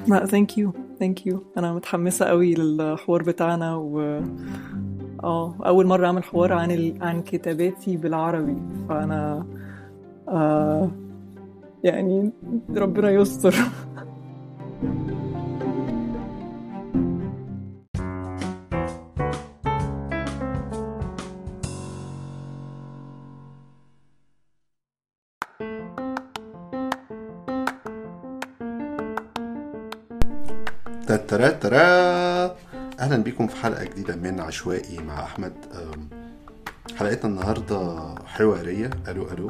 لا ثانك يو ثانك يو انا متحمسه قوي للحوار بتاعنا و اه اول مره اعمل حوار عن ال... عن كتاباتي بالعربي فانا آه يعني ربنا يستر تترا ترا اهلا بيكم في حلقه جديده من عشوائي مع احمد أم، حلقتنا النهارده حواريه الو الو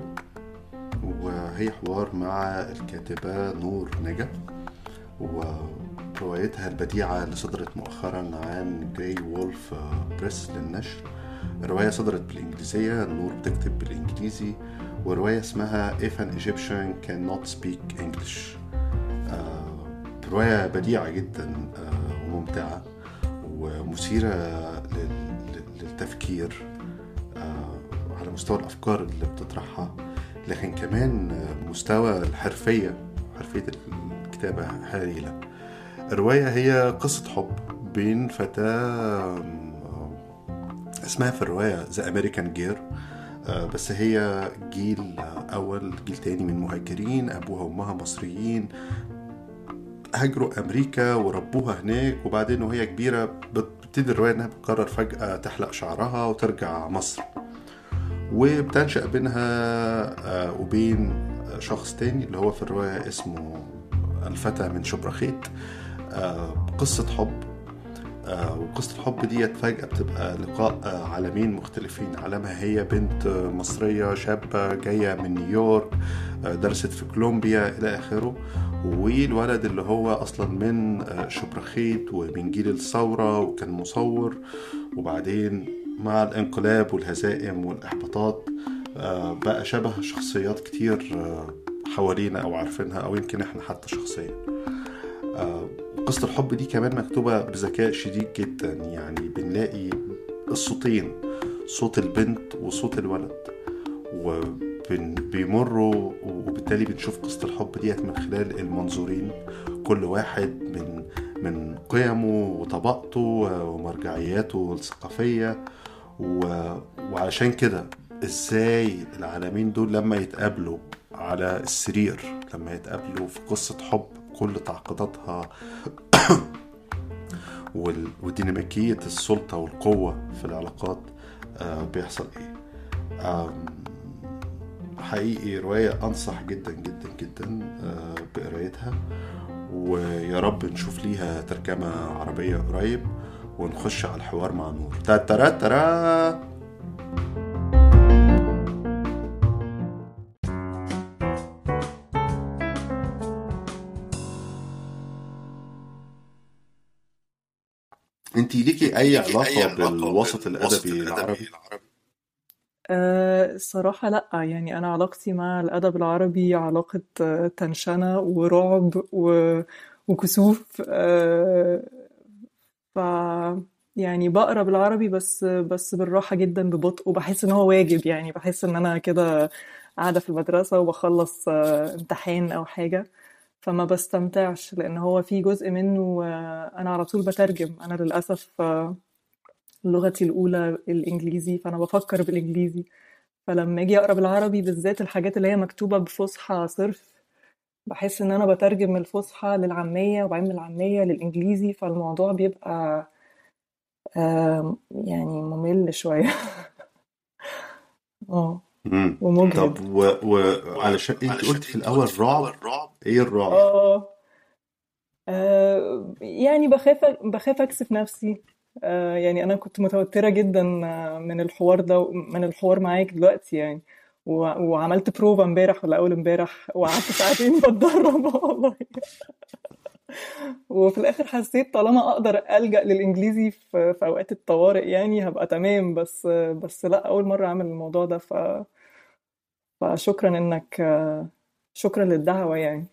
وهي حوار مع الكاتبه نور نجا وروايتها البديعه اللي صدرت مؤخرا عن جراي وولف بريس للنشر الروايه صدرت بالانجليزيه نور بتكتب بالانجليزي وروايه اسمها If an Egyptian Cannot Speak English آه، رواية بديعة جدا آه، وممتعة ومثيرة لل- لل- للتفكير آه، على مستوى الأفكار اللي بتطرحها لكن كمان آه، مستوى الحرفية حرفية الكتابة هائلة الرواية هي قصة حب بين فتاة آم، اسمها في الرواية ذا أمريكان جير بس هي جيل آه، أول جيل تاني من مهاجرين أبوها وأمها مصريين هاجروا امريكا وربوها هناك وبعدين وهي كبيره بتبتدي الروايه انها بتقرر فجاه تحلق شعرها وترجع مصر وبتنشا بينها آه، وبين شخص تاني اللي هو في الروايه اسمه الفتى من شبرخيت آه، قصه حب آه، وقصة الحب ديت فجأة بتبقى لقاء آه، عالمين مختلفين عالمها هي بنت آه، مصرية شابة جاية من نيويورك آه، درست في كولومبيا إلى آخره والولد اللي هو أصلا من آه، شبرخيت ومن جيل الثورة وكان مصور وبعدين مع الانقلاب والهزائم والإحباطات آه، بقى شبه شخصيات كتير آه، حوالينا أو عارفينها أو يمكن إحنا حتى شخصيا آه، قصة الحب دي كمان مكتوبة بذكاء شديد جدا يعني بنلاقي الصوتين صوت البنت وصوت الولد وبيمروا وبالتالي بنشوف قصة الحب ديت من خلال المنظورين كل واحد من من قيمه وطبقته ومرجعياته الثقافية و- وعشان كده ازاي العالمين دول لما يتقابلوا على السرير لما يتقابلوا في قصة حب كل تعقيداتها وال- وديناميكية السلطة والقوة في العلاقات آه، بيحصل ايه آم، حقيقي رواية أنصح جدا جدا جدا آه، بقرايتها ويا رب نشوف ليها ترجمة عربية قريب ونخش على الحوار مع نور ترى ترى انت ليكي اي علاقة بالوسط الادبي العربي آه، الصراحة لأ يعني أنا علاقتي مع الأدب العربي علاقة آه، تنشنة ورعب و... وكسوف آه، ف يعني بقرا بالعربي بس بس بالراحة جدا ببطء وبحس إن هو واجب يعني بحس إن أنا كده قاعدة في المدرسة وبخلص آه، امتحان أو حاجة فما بستمتعش لأن هو في جزء منه آه، أنا على طول بترجم أنا للأسف آه، لغتي الأولى الإنجليزي فأنا بفكر بالإنجليزي فلما أجي أقرأ بالعربي بالذات الحاجات اللي هي مكتوبة بفصحى صرف بحس إن أنا بترجم من الفصحى للعامية وبعدين من العامية للإنجليزي فالموضوع بيبقى آم، يعني ممل شوية اه مم. ومجهد طب و... وعلشان انت قلت في الاول رعب ايه الرعب اه آه، يعني بخاف بخاف أكسف نفسي آه، يعني أنا كنت متوترة جدا آه، من الحوار ده من الحوار معاك دلوقتي يعني و- وعملت بروفا امبارح ولا أول امبارح وقعدت ساعتين بتدرب والله وفي الآخر حسيت طالما أقدر ألجأ للإنجليزي في, في أوقات الطوارئ يعني هبقى تمام بس بس لا أول مرة أعمل الموضوع ده ف فشكرا إنك آه، شكرا للدعوة يعني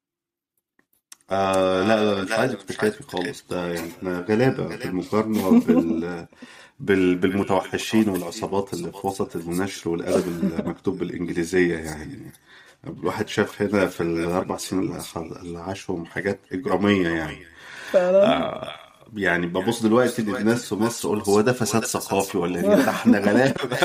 آه لا لا مش عايزك تخافي خالص ده يعني احنا غلابة بالمقارنة بال... بال... بالمتوحشين والعصابات اللي في وسط النشر والأدب المكتوب بالإنجليزية يعني الواحد شاف هنا في الأربع سنين اللي خل- اللي عاشهم حاجات إجرامية يعني فعلا آه يعني ببص دلوقتي للناس في مصر أقول هو ده فساد ثقافي ولا إيه؟ ده احنا غلابة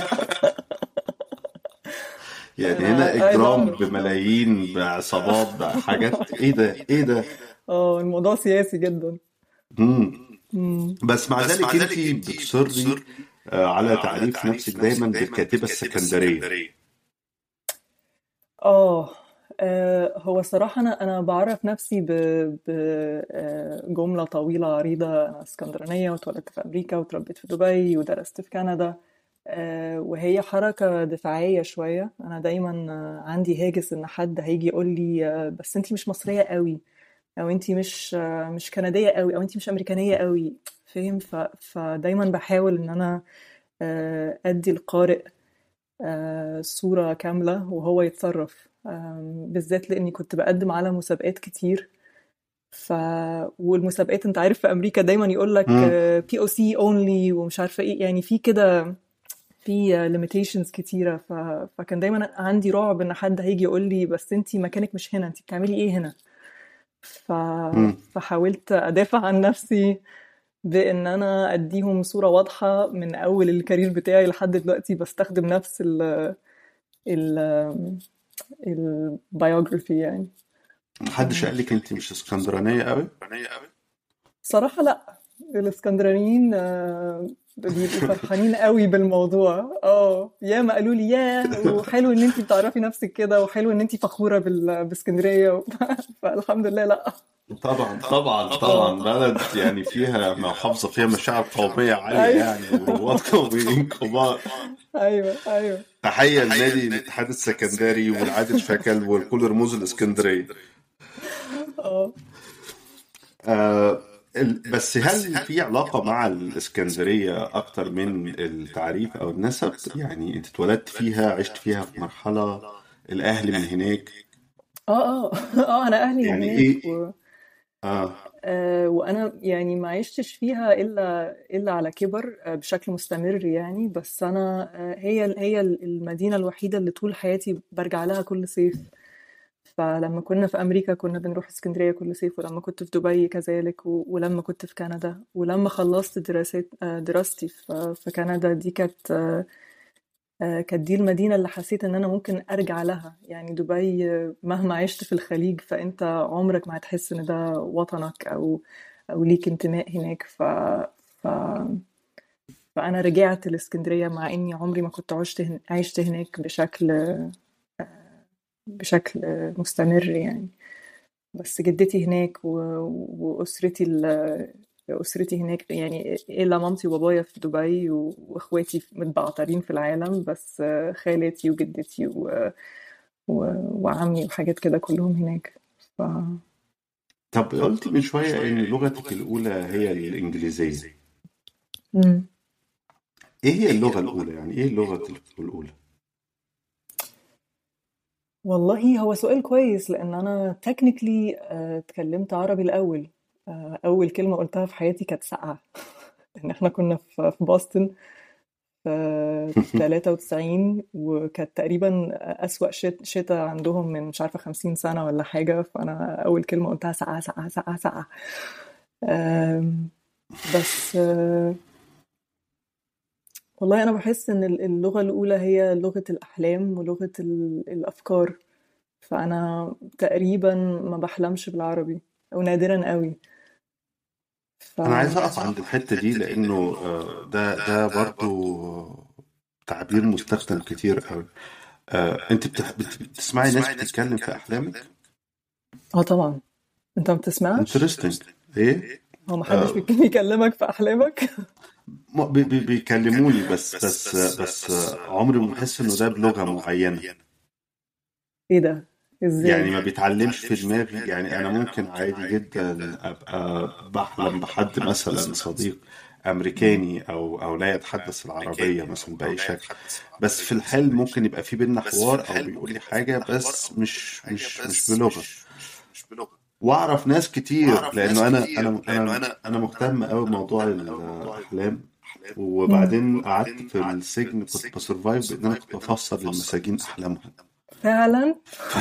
يعني هنا انا عايزه إجرام اعرف بملايين بعصابات بحاجات إيه ده إيه ده اه الموضوع سياسي جدا مم. مم. بس مع ذلك أنت بتصري آه، على تعريف نفسك دايما بالكاتبة السكندرية اه آه، هو الصراحة أنا أنا بعرف نفسي بجملة طويلة عريضة أنا اسكندرانية واتولدت في أمريكا وتربيت في دبي ودرست في كندا آه، وهي حركة دفاعية شوية أنا دايما آه، عندي هاجس إن حد هيجي يقول لي آه، بس أنتي مش مصرية قوي أو أنتي مش آه، مش كندية قوي أو أنتي مش أمريكانية قوي فاهم ف- فدايما بحاول إن أنا آه، أدي القارئ آه، صورة كاملة وهو يتصرف آم، بالذات لأني كنت بقدم على مسابقات كتير ف والمسابقات انت عارف في امريكا دايما يقول لك مم. بي او سي اونلي ومش عارفه ايه يعني في كده في ليميتيشنز كتيره ف... فكان دايما عندي رعب ان حد هيجي يقول لي بس انت مكانك مش هنا انت بتعملي ايه هنا ف... مم. فحاولت ادافع عن نفسي بان انا اديهم صوره واضحه من اول الكارير بتاعي لحد دلوقتي بستخدم نفس ال ال البيوجرافي يعني محدش قال لك أنت مش اسكندرانية قوي صراحة لا الاسكندرانيين آه، بيبقوا فرحانين قوي بالموضوع اه ياما قالوا لي ياه وحلو ان انتي بتعرفي نفسك كده وحلو ان انتي فخورة بال- باسكندرية و- فالحمد لله لا طبعا طبعا طبعا بلد يعني فيها محافظة فيها مشاعر قومية عالية ايوه يعني رواد قوميين كبار ايوه ايوه تحية لنادي الاتحاد السكندري والعادل شكل وكل رموز الاسكندرية اه آه ال- بس هل في علاقة مع الاسكندرية أكتر من التعريف أو النسب؟ يعني أنت اتولدت فيها عشت فيها في مرحلة الأهل من هناك اه اه اه انا اهلي من يعني هناك إيه؟ و... آه آه وانا يعني ما عشتش فيها الا الا على كبر آه بشكل مستمر يعني بس انا آه هي هي المدينة الوحيدة اللي طول حياتي برجع لها كل صيف فلما كنا في أمريكا كنا بنروح اسكندرية كل صيف ولما كنت في دبي كذلك و- ولما كنت في كندا ولما خلصت دراسات آه، دراستي في في كندا دي كانت آه، آه، كانت دي المدينة اللي حسيت إن أنا ممكن أرجع لها يعني دبي آه، مهما عشت في الخليج فأنت عمرك ما هتحس إن ده وطنك أو أو ليك انتماء هناك ف ف فأنا رجعت الإسكندرية مع إني عمري ما كنت عشت هن... عشت هناك بشكل بشكل مستمر يعني بس جدتي هناك و... وأسرتي ال... أسرتي هناك يعني إلا مامتي وبابايا في دبي و... وإخواتي متبعترين في العالم بس خالتي وجدتي و... و... وعمي وحاجات كده كلهم هناك ف... طب قلت من شوية إن لغتك الأولى هي الإنجليزية مم. إيه هي اللغة الأولى؟ يعني إيه اللغة الأولى؟ والله هو سؤال كويس لأن أنا تكنيكلي اتكلمت عربي الأول آه، أول كلمة قلتها في حياتي كانت ساقعة إن إحنا كنا في في بoston في 93 وكانت تقريبا أسوأ شت- شتاء عندهم من مش عارفة 50 سنة ولا حاجة فأنا أول كلمة قلتها ساقعة ساقعة ساقعة ساقعة آم، بس آه، والله أنا بحس إن اللغة الأولى هي لغة الأحلام ولغة ال- الأفكار فأنا تقريبا ما بحلمش بالعربي أو نادرا قوي ف أنا عايز أقف عند الحتة دي لأنه آه، ده ده برضو تعبير مستخدم كتير قوي آه، أنت بتح- بت- بتسمعي ناس بتتكلم في أحلامك؟ اه طبعا انت ما بتسمعش انترستنج إيه؟ هو ما حدش آه، بيك- بيكلمك في احلامك ما- بي- بي- بيكلموني بس بس بس آه، عمري ما بحس إنه ده بلغة معينة ايه ده ازاي يعني ما بيتعلمش في دماغي يعني انا ممكن عادي جدا ابقى بحلم بحد مثلا صديق امريكاني او او لا يتحدث العربيه مثلا باي شكل بس في الحلم ممكن يبقى في بينا حوار او بيقول لي حاجه بس مش مش مش بلغه واعرف ناس كتير لانه انا انا انا انا مهتم قوي بموضوع الاحلام مم. وبعدين قعدت في السجن كنت بسرفايف بان انا كنت بفسر للمساجين احلامهم فعلا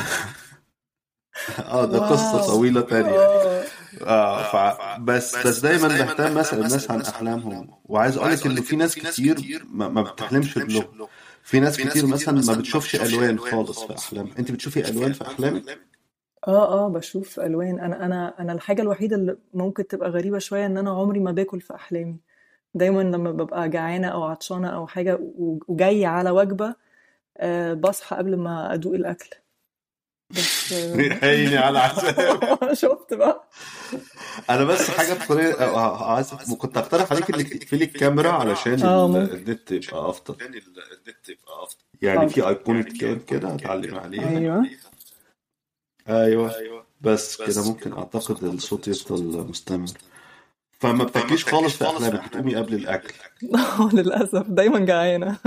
اه ده قصة واو طويلة تانية اه اه ف... بس بس دايما بهتم اسال الناس عن احلامهم وعايز اقول لك انه في ناس كتير ما, ما بتحلمش بلغه في ناس كتير مثلا ما بتشوفش الوان خالص في احلامها انت بتشوفي الوان في احلامك اه اه بشوف الوان انا انا انا الحاجه الوحيده اللي ممكن تبقى غريبه شويه ان انا عمري ما باكل في احلامي دايما لما ببقى جعانه او عطشانه او حاجه و- وجايه على وجبه آه بصحى قبل ما ادوق الاكل بس آه عيني على عذاب شفت بقى انا بس حاجه بطريقه آه، عايز كنت اقترح عليك انك تقفلي الكاميرا علشان اه ال- ممكن النت يبقى افضل يعني حاضر في ايقونه كام كده هتعلم عليها ايوه ايوه بس كده ممكن اعتقد الصوت يفضل مستمر فما بتاكليش خالص في احلامك بتقومي قبل الاكل آه، للاسف دايما جعانه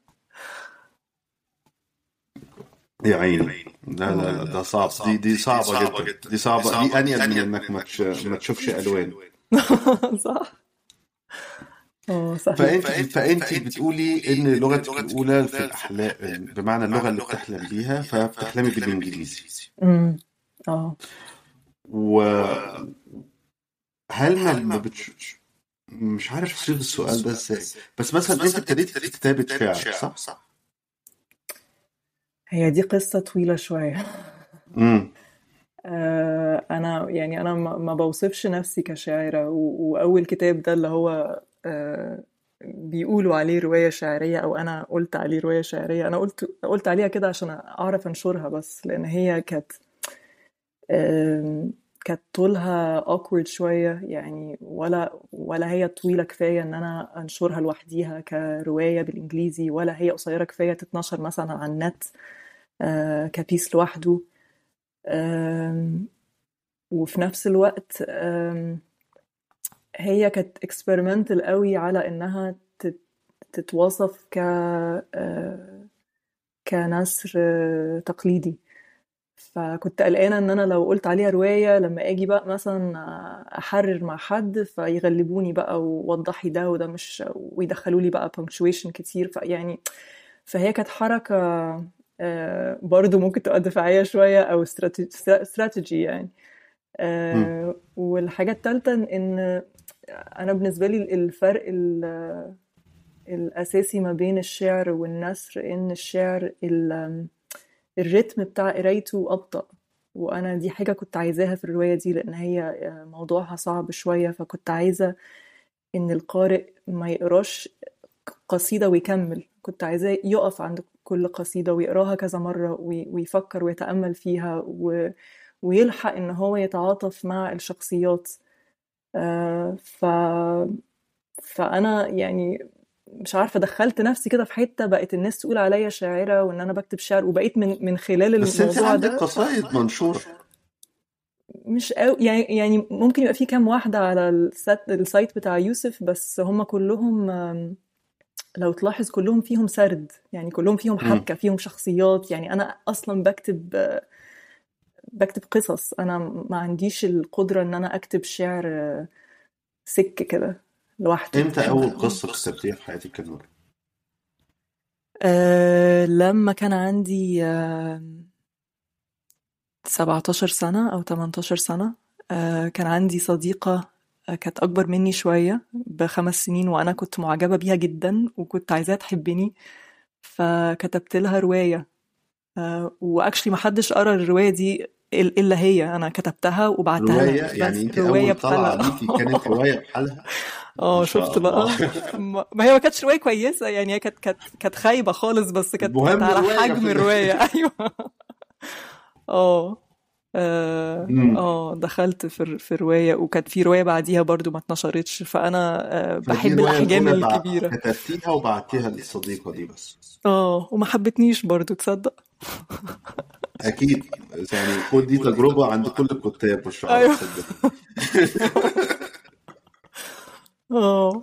يا عيني لا لا لا ده صعب دي دي صعبة جدا دي صعبة دي أنيل من إنك ما تش- ما تشوفش ألوان صح اه صحيح فأنت فأنت بتقولي إن لغتك الأولى في الأحلام بمعنى اللغة اللي بتحلم بيها فبتحلمي بالإنجليزي امم اه وهل ما ما بتش... مش عارف أصيغ السؤال ده إزاي بس مثلا أنت ابتديت في كتابة شعر صح؟ هي دي قصة طويلة شوية امم آه، أنا يعني أنا ما ما بوصفش نفسي كشاعرة و- وأول كتاب ده اللي هو آه، بيقولوا عليه رواية شعرية أو أنا قلت عليه رواية شعرية أنا قلت قلت عليها كده عشان أعرف أنشرها بس لأن هي كانت آم، كانت طولها awkward شوية يعني ولا ولا هي طويلة كفاية إن أنا أنشرها لوحديها كرواية بالإنجليزي ولا هي قصيرة كفاية تتنشر مثلا على النت آه، كبيس لوحده آم، وفي نفس الوقت آم، هي كانت experimental قوي على إنها تت- تتوصف ك آه، كنثر آه، تقليدي فكنت قلقانة إن أنا لو قلت عليها رواية لما أجي بقى مثلا أحرر مع حد فيغلبوني بقى ووضحي ده وده مش ويدخلوا لي بقى punctuation كتير فيعني فهي كانت حركة آه، برضو ممكن تبقى دفاعية شوية أو استراتيجي يعني امم آه، والحاجة التالتة إن أنا بالنسبة لي الفرق ال- الأساسي ما بين الشعر والنثر إن الشعر ال- الريتم بتاع قرايته أبطأ وأنا دي حاجة كنت عايزاها في الرواية دي لأن هي موضوعها صعب شوية فكنت عايزة إن القارئ ما يقراش قصيدة ويكمل كنت عايزاه يقف عند كل قصيدة ويقراها كذا مرة وي- ويفكر ويتأمل فيها و... ويلحق إن هو يتعاطف مع الشخصيات آه، ف... فأنا يعني مش عارفة دخلت نفسي كده في حتة بقت الناس تقول عليا شاعرة وإن أنا بكتب شعر وبقيت من من خلال بس أنت الموضوع عندك ده قصايد منشورة مش قوي يعني يعني ممكن يبقى في كام واحدة على السات السايت بتاع يوسف بس هم كلهم آم، لو تلاحظ كلهم فيهم سرد يعني كلهم فيهم امم حبكة فيهم شخصيات يعني أنا أصلا بكتب آه، بكتب قصص أنا ما عنديش القدرة إن أنا أكتب شعر آه، سك كده لوحده إمتى أول قصة كتبتيها في حياتك يا نور؟ أه لما كان عندي آه، 17 سنة أو 18 سنة أه كان عندي صديقة آه، كانت أكبر مني شوية بخمس سنين وأنا كنت معجبة بيها جدا وكنت عايزاها تحبني فكتبت لها رواية أه وأكشلي محدش قرأ الرواية دي إل- إلا هي أنا كتبتها وبعتها رواية لها يعني بس أنت رواية أول طلعة بحالها ليكي كانت رواية بحالها ما اه شاء شفت بقى الله ما ما هي ما كانتش رواية كويسة يعني هي كانت كانت كانت خايبة خالص بس كانت كانت المهم على رواية حجم في الرواية الآخر أيوه اه اه امم آه، دخلت في الر- في رواية وكانت في رواية بعديها برضو ما اتنشرتش فأنا آه، فدي بحب الرواية الأحجام الأولى بع... الكبيرة كتبتيها وبعتيها للصديقة دي بس اه وما حبتنيش برضو تصدق أكيد يعني كل دي تجربة عند كل الكتاب والشعراء ايوه صدق اه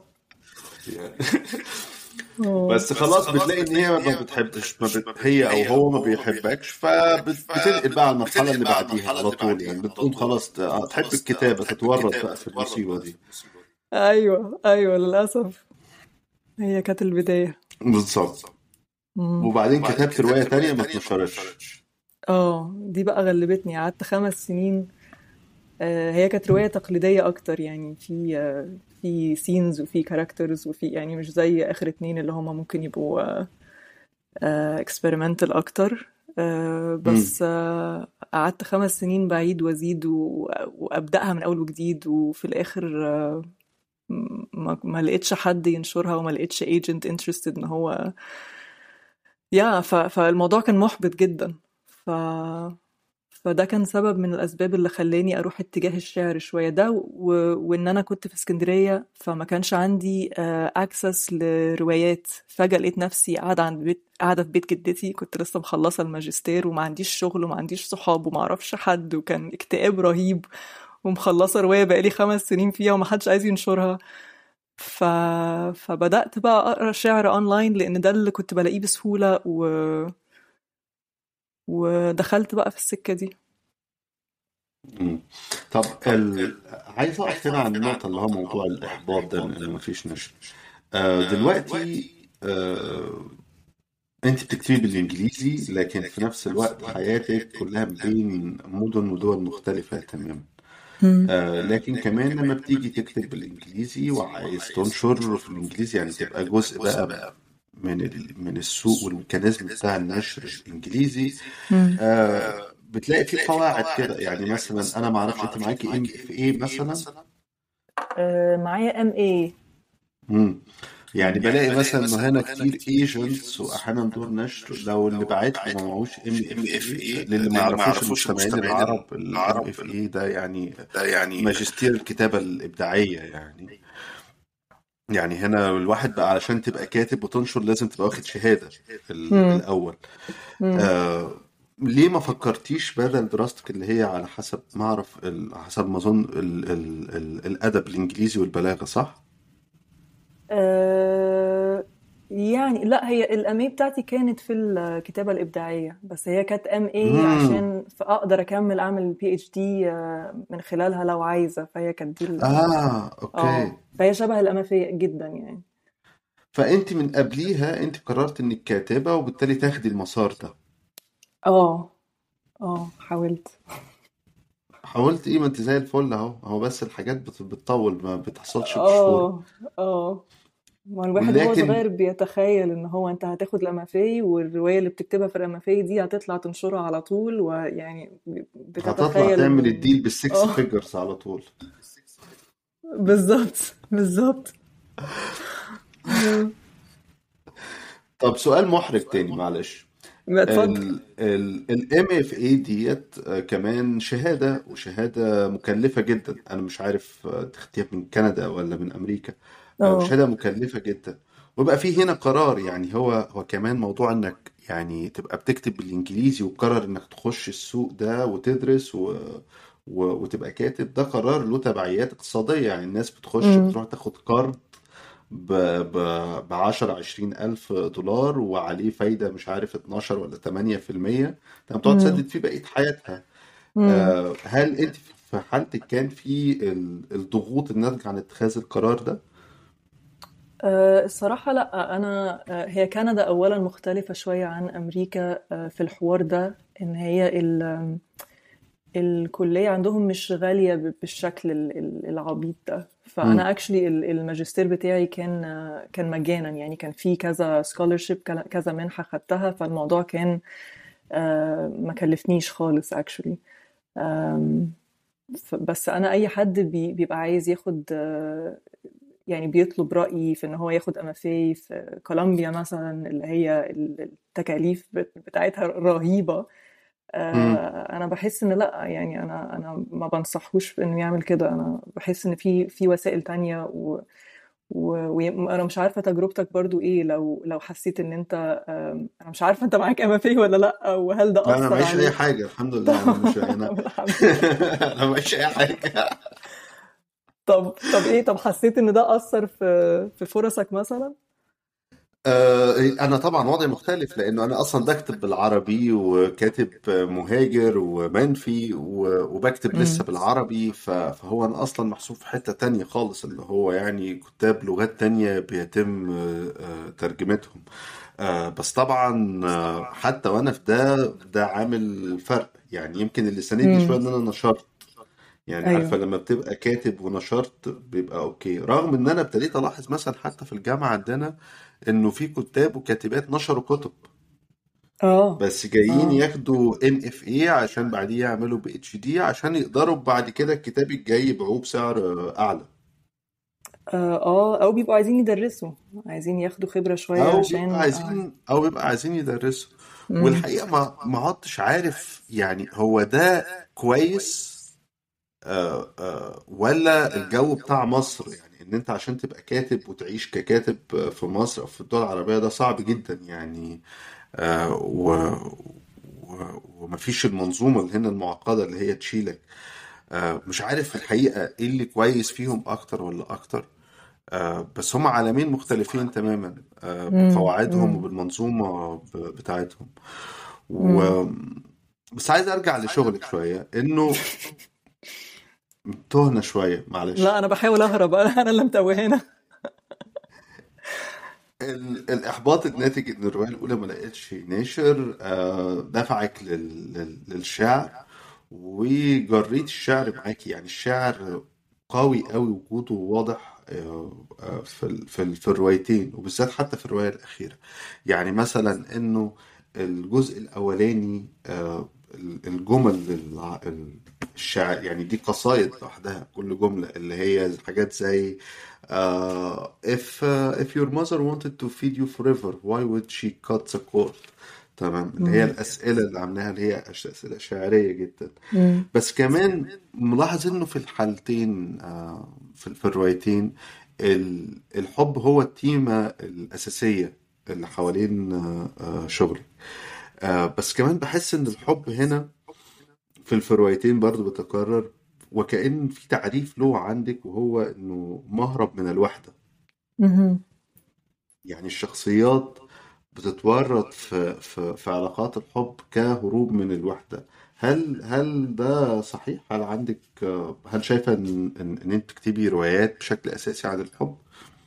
اه بس خلاص بتلاقي ان هي ما بتحبش ما بت... هي او هو ما بيحبكش فبتنقل بقى على المرحله اللي بعديها على طول يعني بتقوم خلاص ت- آه، تحب الكتابه تتورط بقى في المصيبه دي ايوه ايوه للأسف هي كانت البداية بالظبط مم. وبعدين كتبت رواية تانية ما اتنشرتش اه دي بقى غلبتني قعدت خمس سنين آه، هي كانت رواية تقليدية أكتر يعني في آه، في سينز وفي كاركترز وفي يعني مش زي آخر اتنين اللي هما ممكن يبقوا اكسبيرمنتال أكتر آه، مم. بس آه، قعدت خمس سنين بعيد وأزيد و- وأبدأها من أول وجديد وفي الآخر آه، ما ما لقيتش حد ينشرها وما لقيتش ايجنت انترستد ان هو يا ف... فالموضوع كان محبط جدا ف... فده كان سبب من الأسباب اللي خلاني أروح اتجاه الشعر شوية ده و... وإن أنا كنت في اسكندرية فما كانش عندي أكسس لروايات فجأة لقيت نفسي قاعدة عند بيت قاعدة في بيت جدتي كنت لسه مخلصة الماجستير وما عنديش شغل وما عنديش صحاب وما أعرفش حد وكان اكتئاب رهيب ومخلصة رواية بقالي خمس سنين فيها ومحدش عايز ينشرها ف... فبدأت بقى أقرأ شعر أونلاين لأن ده اللي كنت بلاقيه بسهولة و... ودخلت بقى في السكة دي مم. طب ال... عايز اقف هنا عن النقطة اللي هو موضوع الإحباط ده إن مفيش نشر آه دلوقتي آه أنت بتكتبي بالإنجليزي لكن في نفس الوقت حياتك كلها بين مدن ودول مختلفة تماما مم. آه لكن كمان لما بتيجي تكتب بالإنجليزي وعايز تنشر في الإنجليزي يعني تبقى جزء بقى من ال... من السوق والميكانيزم بتاع النشر الإنجليزي مم. آه بتلاقي في قواعد كده يعني مثلا انا ما اعرفش انت معاكي ام في ايه مثلا آه، معايا ام اي امم يعني بلاقي مثلا انه هنا كتير ايجنتس واحيانا دور نشر لو اللي باعت له ما معهوش ام اف اي للي ما يعرفوش المستمعين العرب الام اف اي ده يعني ده يعني ماجستير الكتابه الابداعيه يعني يعني هنا الواحد بقى علشان تبقى كاتب وتنشر لازم تبقى واخد شهاده ال- مم. الاول مم. آه ليه ما فكرتيش بدل دراستك اللي هي على حسب ما اعرف ال- حسب ما اظن ال ال ال الادب الانجليزي والبلاغه صح؟ آه، يعني لا هي الام اي بتاعتي كانت في الكتابة الإبداعية بس هي كانت ام اي امم عشان اقدر اكمل اعمل البي اتش دي من خلالها لو عايزة فهي كانت دي ال- اه اوكي اه فهي شبه الام اف جدا يعني فانت من قبليها انت قررت انك كاتبه وبالتالي تاخدي المسار ده اه اه حاولت حاولت ايه ما انت زي الفل اهو اهو بس الحاجات بت- بتطول ما بتحصلش بشهور اه اه ما الواحد وهو لكن صغير بيتخيل ان هو انت هتاخد الامافي والرواية اللي بتكتبها في الامافي دي هتطلع تنشرها على طول ويعني هتطلع بتتخيل تعمل ان الديل بالسكس اه فيجرز على طول بالظبط بالظبط طب سؤال محرج تاني معلش ما اتفضل ال ال الام اف اي ديت آه، كمان شهاده وشهاده مكلفه جدا انا مش عارف آه، تاخديها من كندا ولا من امريكا آه، اه وشهاده مكلفه جدا ويبقى في هنا قرار يعني هو هو كمان موضوع انك يعني تبقى بتكتب بالانجليزي وقرر انك تخش السوق ده وتدرس و و وتبقى كاتب ده قرار له تبعيات اقتصاديه يعني الناس بتخش امم بتروح تاخد قرض ب ب 10 20 ألف دولار وعليه فايدة مش عارف 12 ولا 8 في المية تمام تقعد امم تسدد فيه بقية حياتها امم آه، هل أنت في حالتك كان في ال- الضغوط الناتجة عن اتخاذ القرار ده؟ أه الصراحة لا أنا أه هي كندا أولا مختلفة شوية عن أمريكا أه في الحوار ده إن هي ال الكلية عندهم مش غالية ب- بالشكل ال- ال- العبيط ده فأنا مم. اكشلي الماجستير بتاعي كان آه، كان مجانا يعني كان في كذا سكولرشيب كذا منحة خدتها فالموضوع كان آه، ما كلفنيش خالص اكشلي بس أنا أي حد بي- بيبقى عايز ياخد آه، يعني بيطلب رأيي في إن هو ياخد MFA في كولومبيا مثلا اللي هي التكاليف بت- بتاعتها رهيبة مم. آه، أنا بحس إن لأ يعني أنا أنا ما بنصحوش إنه يعمل كده أنا بحس إن في في وسائل تانية و و- وأنا مش عارفة تجربتك برضو إيه لو لو حسيت إن أنت آم، أنا مش عارفة أنت معاك MFA ولا لأ وهل ده لا أنا أثر معيش أي عليك حاجة الحمد لله أنا مش أنا الحمد لله أنا معيش أي حاجة طب طب إيه طب حسيت إن ده أثر في في فرصك مثلا؟ آه، أنا طبعا وضعي مختلف لأنه أنا أصلا بكتب بالعربي وكاتب مهاجر ومنفي و- وبكتب لسه امم بالعربي ف- فهو أنا أصلا محسوب في حتة تانية خالص اللي هو يعني كتاب لغات تانية بيتم آه، آه، ترجمتهم آه، بس طبعا آه، حتى وأنا في ده ده عامل فرق يعني يمكن اللي ساندني شوية امم إن أنا نشرت يعني عارفة ايوه لما بتبقى كاتب ونشرت بيبقى اوكي رغم ان انا ابتديت الاحظ مثلا حتى في الجامعة عندنا انه في كتاب وكاتبات نشروا كتب اه بس جايين اه ياخدوا ام اف اي عشان بعديه يعملوا بي اتش دي عشان يقدروا بعد كده الكتاب الجاي يبيعوه بسعر آه، اعلى اه آه، او بيبقوا عايزين يدرسوا عايزين ياخدوا خبرة شوية او بيبقى عشان اه عايزين او بيبقى عايزين يدرسوا امم والحقيقة ما ما عدتش عارف يعني هو ده كويس آه، آه، ولا الجو بتاع مصر يعني ان انت عشان تبقى كاتب وتعيش ككاتب في مصر او في الدول العربية ده صعب جدا يعني آه، و و- ومفيش المنظومة اللي هنا المعقدة اللي هي تشيلك آه، مش عارف في الحقيقة ايه اللي كويس فيهم اكتر ولا اكتر آه، بس هم عالمين مختلفين تماما آه، امم بقواعدهم امم وبالمنظومة ب- بتاعتهم امم و بس عايز ارجع لشغلك شوية انه تهنا شوية لا معلش انا بحاول اهرب انا اللي متوهانه ال- الإحباط الناتج إن الرواية الأولى ما لقتش ناشر آه، دفعك لل- لل- للشعر وجريت الشعر معاكي يعني الشعر قوي قوي وجوده واضح آه، آه، في ال- في ال- في الروايتين وبالذات حتى في الرواية الأخيرة يعني مثلا إنه الجزء الأولاني آه، ال- الجمل الع- ال- الشعر يعني دي قصايد لوحدها كل جملة اللي هي حاجات زي Uh, if uh, if your mother wanted to feed you forever, why would she cut the cord? تمام اللي هي امم الأسئلة اللي عاملاها اللي هي أش- أسئلة شعرية جدا امم بس كمان ملاحظ إنه في الحالتين آه، في في الروايتين ال- الحب هو التيمة الأساسية اللي حوالين آه، آه، شغلي آه، بس كمان بحس إن الحب هنا في في الروايتين برضو بتكرر وكأن في تعريف له عندك وهو إنه مهرب من الوحدة امم يعني الشخصيات بتتورط في في في علاقات الحب كهروب من الوحدة هل هل ده صحيح؟ هل عندك هل شايفة ان ان إن انت تكتبي روايات بشكل اساسي عن الحب؟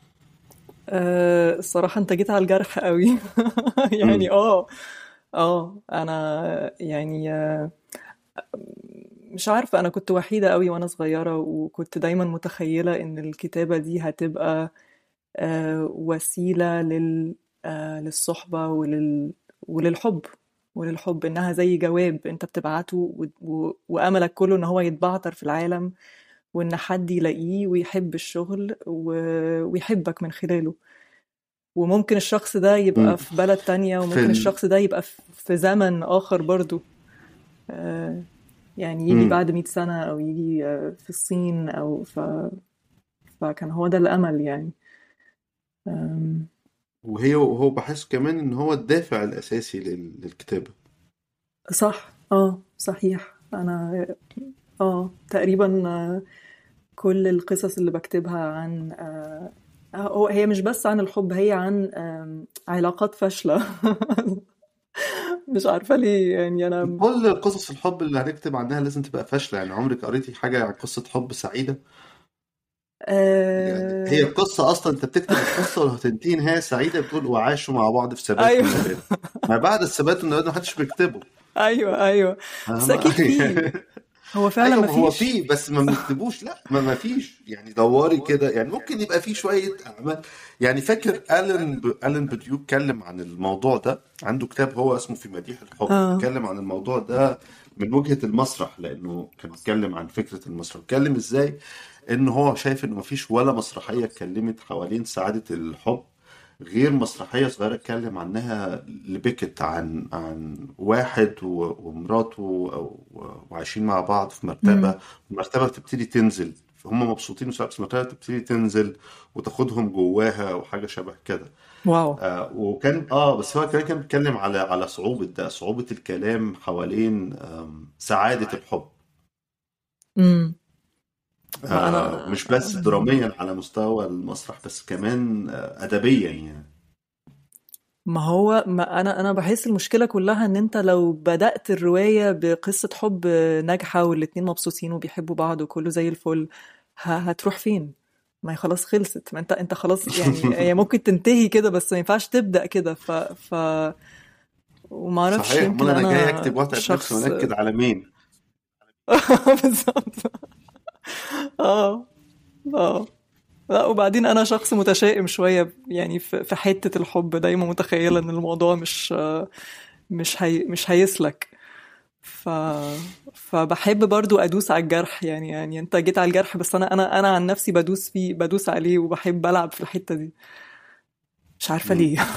أه الصراحة انت جيت على الجرح قوي يعني امم اه اه انا يعني آه، مش عارفة انا كنت وحيدة قوي وانا صغيرة وكنت دايما متخيلة ان الكتابة دي هتبقى آه، وسيلة لل آه، للصحبة ولل وللحب وللحب انها زي جواب انت بتبعته و... و... واملك كله ان هو يتبعتر في العالم وان حد يلاقيه ويحب الشغل و... ويحبك من خلاله وممكن الشخص ده يبقى أمم. في بلد تانية في وممكن ال... الشخص ده يبقى في في زمن آخر برضو آه، يعني يجي أمم. بعد مئة سنة أو يجي آه، في الصين أو ف... فكان هو ده الأمل يعني آم، وهي وهو بحس كمان ان هو الدافع الاساسي لل... للكتابة صح اه صحيح أنا اه تقريبا آه، كل القصص اللي بكتبها عن آه، هو هي مش بس عن الحب هي عن آم، علاقات فاشلة مش عارفة ليه يعني أنا كل قصص الحب اللي هنكتب عنها لازم تبقى فاشلة يعني عمرك قريتي حاجة عن قصة حب سعيدة؟ يعني هي آه... القصة أصلا أنت بتكتب القصة وهتنتهي نهاية سعيدة بتقول وعاشوا مع بعض في ثبات أيوه ونبات ما بعد الثبات والنبات محدش بيكتبه أيوه أيوه بس فاهمة؟ أكيد فيه هو فعلا أيوه ما هو مفيش فيه بس ما بنكتبوش لا ما ما فيش يعني دوري كده يعني ممكن يبقى فيه شوية أعمال يعني فاكر ألين ب... ألين بديو اتكلم عن الموضوع ده عنده كتاب هو اسمه في مديح الحب اه اتكلم عن الموضوع ده من وجهة المسرح لأنه كان بيتكلم عن فكرة المسرح اتكلم إزاي إن هو شايف إن مفيش ولا مسرحية اتكلمت حوالين سعادة الحب غير مسرحية صغيرة اتكلم عنها لبيكت عن عن واحد و- ومراته و- وعايشين مع بعض في مرتبة امم المرتبة بتبتدي تنزل هم مبسوطين وساعات بس المرتبة تبتدي تنزل وتاخدهم جواها وحاجة شبه كده واو آه وكان اه بس هو كمان كان بيتكلم على على صعوبة ده صعوبة الكلام حوالين آم، سعادة الحب امم ما آه أنا مش بس دراميا على مستوى المسرح بس كمان آه أدبيا يعني ما هو ما انا انا بحس المشكله كلها ان انت لو بدأت الروايه بقصه حب ناجحه والاتنين مبسوطين وبيحبوا بعض وكله زي الفل ه- هتروح فين ما هي خلاص خلصت ما انت انت خلاص يعني هي ممكن تنتهي كده بس ما ينفعش تبدأ كده ف ف وما اعرفش صحيح يمكن امال انا جاي انا اكتب واتعب نفسي شخص وانكد على مين بالظبط اه اه لا وبعدين انا شخص متشائم شويه يعني في في حته الحب دايما متخيله ان الموضوع مش مش هي مش هيسلك ف فبحب برضو ادوس على الجرح يعني يعني انت جيت على الجرح بس انا انا انا عن نفسي بدوس فيه بدوس عليه وبحب العب في الحته دي مش عارفه مم. ليه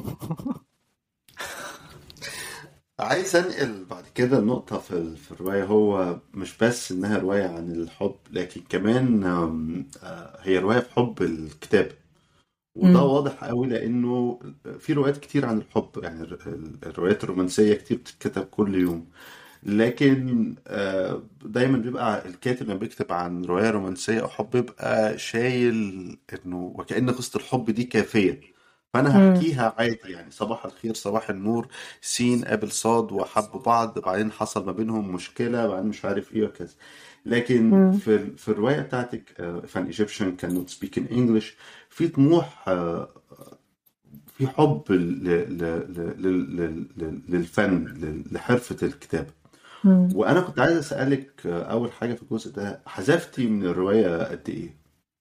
عايز انقل بعد كده نقطة في ال- في الرواية هو مش بس انها رواية عن الحب لكن كمان آم، آه، هي رواية في حب الكتاب وده امم واضح قوي لانه في روايات كتير عن الحب يعني الر- ال- الروايات الرومانسية كتير بتتكتب كل يوم لكن آه، دايما بيبقى الكاتب لما بيكتب عن رواية رومانسية او حب بيبقى شايل انه وكأن قصة الحب دي كافية فانا امم هحكيها عادي يعني صباح الخير صباح النور سين قابل صاد وحبوا بعض بعدين حصل ما بينهم مشكلة بعدين مش عارف ايه وكذا لكن امم في ال- في الرواية بتاعتك آه، if an Egyptian cannot speak in English في طموح آه، في حب ل- ل- ل- ل- ل- ل- للفن ل- لحرفة الكتابة امم وانا كنت عايز اسالك آه، اول حاجه في الجزء ده حذفتي من الروايه قد ايه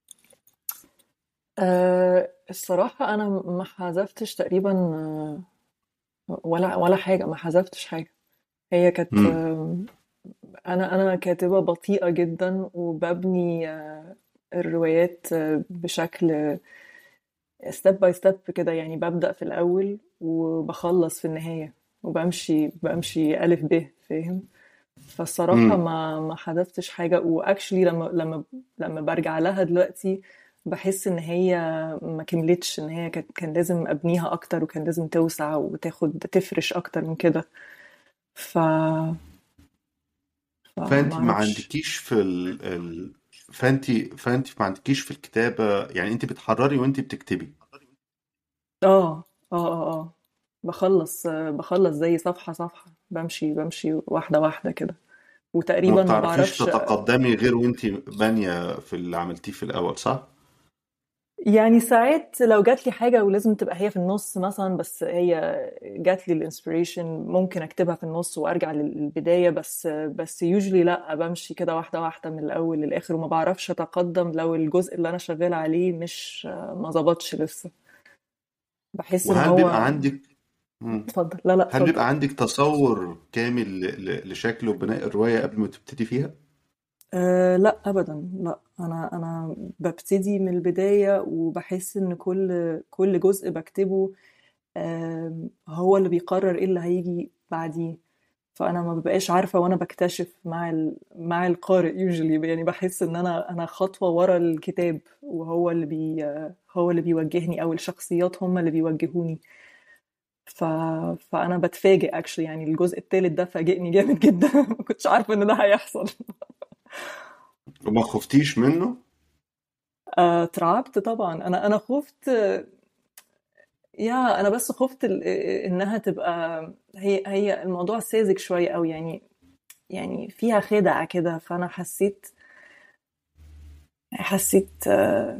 أه الصراحه انا ما حذفتش تقريبا آه، ولا ولا حاجه ما حذفتش حاجه هي كانت امم آه، انا انا كاتبه بطيئه جدا وببني آه، الروايات آه، بشكل ستيب باي ستيب كده يعني ببدأ في الأول وبخلص في النهاية وبمشي بمشي ألف ب فاهم فالصراحة امم ما ما حذفتش حاجة واكشلي لما لما لما برجع لها دلوقتي بحس ان هي ما كملتش ان هي كان كان لازم ابنيها اكتر وكان لازم توسع وتاخد تفرش اكتر من كده ف فما فانت ما اعرفش عندكيش في ال... ال... فانت فانت ما عندكيش في الكتابه يعني انت بتحرري وانت بتكتبي اه اه اه اه بخلص بخلص زي صفحة صفحة بمشي بمشي واحدة واحدة كده ما وتقريبا ما بتعرفيش بعرفش تتقدمي غير وانت بانيه في اللي عملتيه في الاول صح يعني ساعات لو جات لي حاجة ولازم تبقى هي في النص مثلا بس هي جات لي الانسبريشن ممكن اكتبها في النص وارجع للبداية بس بس يوجولي لا بمشي كده واحدة واحدة من الاول للاخر وما بعرفش اتقدم لو الجزء اللي انا شغالة عليه مش ما ظبطش لسه بحس ان وهل هو بيبقى عندك مم. اتفضل لا لا هل اتفضل بيبقى عندك تصور كامل ل... ل... لشكل وبناء الروايه قبل ما تبتدي فيها أه لا ابدا لا انا انا ببتدي من البدايه وبحس ان كل كل جزء بكتبه آم، هو اللي بيقرر ايه اللي هيجي بعديه فانا ما ببقاش عارفه وانا بكتشف مع ال... مع القارئ يوجولي يعني بحس ان انا انا خطوه ورا الكتاب وهو اللي بي هو اللي بيوجهني او الشخصيات هم اللي بيوجهوني ف... فانا بتفاجئ اكشلي يعني الجزء الثالث ده فاجئني جامد جدا ما كنتش عارفه ان ده هيحصل وما خفتيش منه آه، اترعبت طبعا انا انا خفت يا انا بس خفت ال- انها تبقى هي هي الموضوع ساذج شويه قوي يعني يعني فيها خدعه كده فانا حسيت حسيت آه،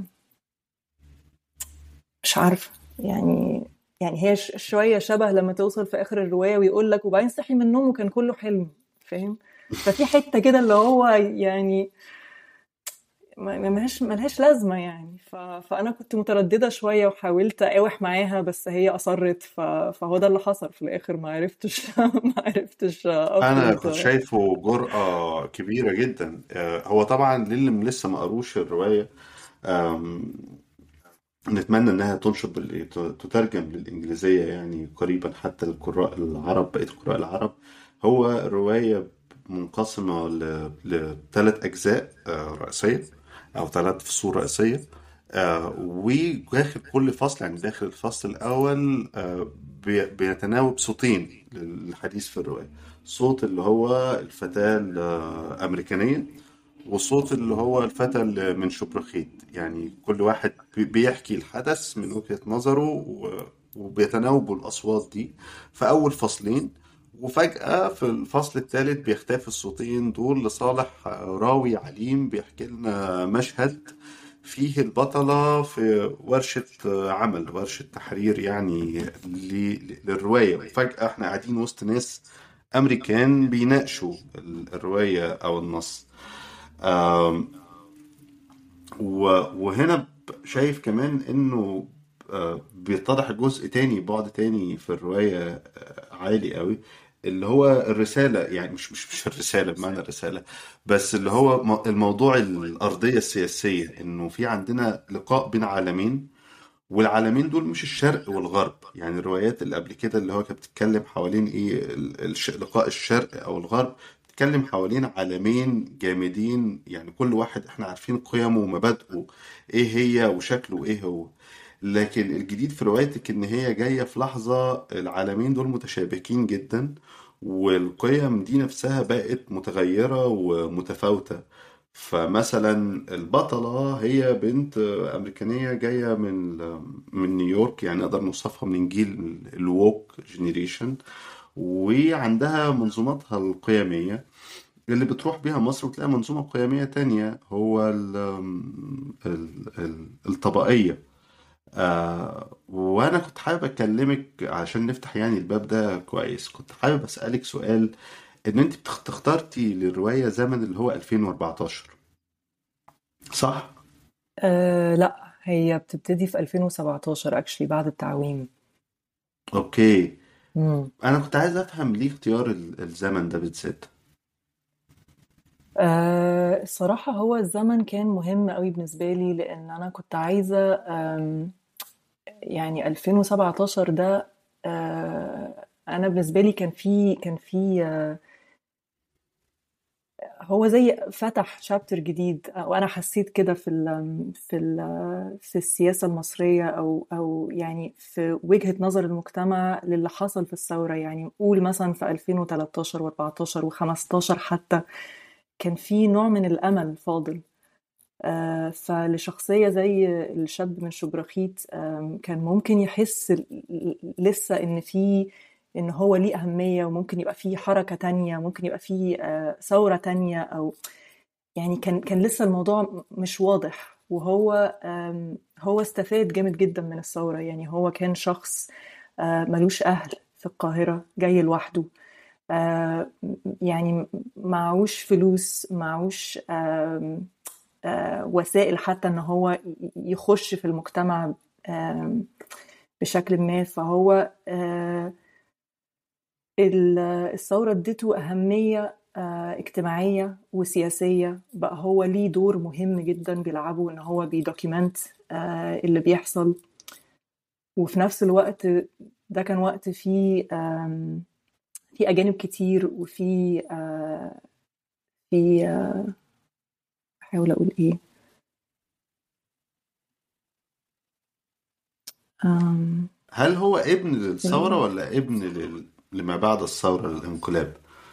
مش عارفه يعني يعني هي ش- شويه شبه لما توصل في اخر الروايه ويقول لك وبعدين صحي من النوم وكان كله حلم فاهم ففي حته كده اللي هو يعني ما ما- ملهاش ملهاش لازمة يعني ف... فأنا كنت مترددة شوية وحاولت أقاوح معاها بس هي أصرت ف... فهو ده اللي حصل في الآخر ما عرفتش ما عرفتش انا أفرض كنت شايفه جرأة كبيرة جدا آه، هو طبعا للي لسه ما قروش الرواية آم، نتمنى انها تنشر بال... تترجم للانجليزية يعني قريبا حتى القراء العرب بقية القراء العرب هو رواية منقسمة ل... لثلاث اجزاء آه، رئيسية او ثلاث فصول رئيسية آه، وداخل كل فصل يعني داخل الفصل الأول آه، بي- بيتناوب صوتين للحديث في الرواية صوت اللي هو الفتاة الأمريكانية والصوت اللي هو الفتى اللي من شبرخيت يعني كل واحد بي- بيحكي الحدث من وجهة نظره و- وبيتناوبوا الأصوات دي في أول فصلين وفجأة في الفصل الثالث بيختفي الصوتين دول لصالح راوي عليم بيحكي لنا مشهد فيه البطلة في ورشة عمل ورشة تحرير يعني ل- للرواية وفجأة احنا قاعدين وسط ناس أمريكان بيناقشوا ال- الرواية أو النص آم، و- وهنا ب- شايف كمان إنه آه، بيتضح جزء تاني بعد تاني في الرواية آه، عالي قوي اللي هو الرسالة يعني مش مش مش الرسالة بمعنى الرسالة بس اللي هو م- الموضوع الأرضية السياسية إنه في عندنا لقاء بين عالمين والعالمين دول مش الشرق والغرب يعني الروايات اللي قبل كده اللي هو كانت بتتكلم حوالين ايه ال- الش... لقاء الشرق او الغرب بتتكلم حوالين عالمين جامدين يعني كل واحد احنا عارفين قيمه ومبادئه ايه هي وشكله ايه هو لكن الجديد في روايتك ان هي جاية في لحظة العالمين دول متشابكين جدا والقيم دي نفسها بقت متغيرة ومتفاوتة فمثلا البطلة هي بنت أمريكانية جاية من من نيويورك يعني نقدر نوصفها من جيل الووك جينيريشن وعندها منظوماتها القيمية اللي بتروح بيها مصر وتلاقي منظومة قيمية تانية هو ال ال ال الطبقية آه وأنا كنت حابب أكلمك عشان نفتح يعني الباب ده كويس كنت حابب أسألك سؤال إن أنت بتخ- اخترتي للرواية زمن اللي هو 2014 صح؟ أه لا هي بتبتدي في 2017 اكشلي بعد التعويم أوكي مم. أنا كنت عايز أفهم ليه اختيار ال- الزمن ده بالذات أه الصراحة هو الزمن كان مهم قوي بالنسبة لي لأن أنا كنت عايزة أم، يعني 2017 ده أه أنا بالنسبة لي كان في كان في أه هو زي فتح شابتر جديد وانا حسيت كده في ال في ال في السياسه المصريه او او يعني في وجهه نظر المجتمع للي حصل في الثوره يعني قول مثلا في 2013 و14 و15 حتى كان في نوع من الامل فاضل آه، فلشخصية زي الشاب من شبرخيت آم، كان ممكن يحس ل- ل- لسه إن في إن هو ليه أهمية وممكن يبقى في حركة تانية ممكن يبقى في آه، ثورة تانية أو يعني كان كان لسه الموضوع م- مش واضح وهو آم، هو استفاد جامد جدا من الثورة يعني هو كان شخص آه، ملوش أهل في القاهرة جاي لوحده آه، يعني معهوش فلوس معهوش آم، آه، وسائل حتى ان هو ي- يخش في المجتمع آم، بشكل ما فهو آه، ال- الثورة ادته أهمية آه، اجتماعية وسياسية بقى هو ليه دور مهم جدا بيلعبه ان هو بيدوكيمنت آه، اللي بيحصل وفي نفس الوقت ده كان وقت فيه آم، في أجانب كتير وفي آه، في آه، أحاول أقول إيه آم، هل هو ابن للثورة ال- ولا ابن لل... لما بعد الثورة الانقلاب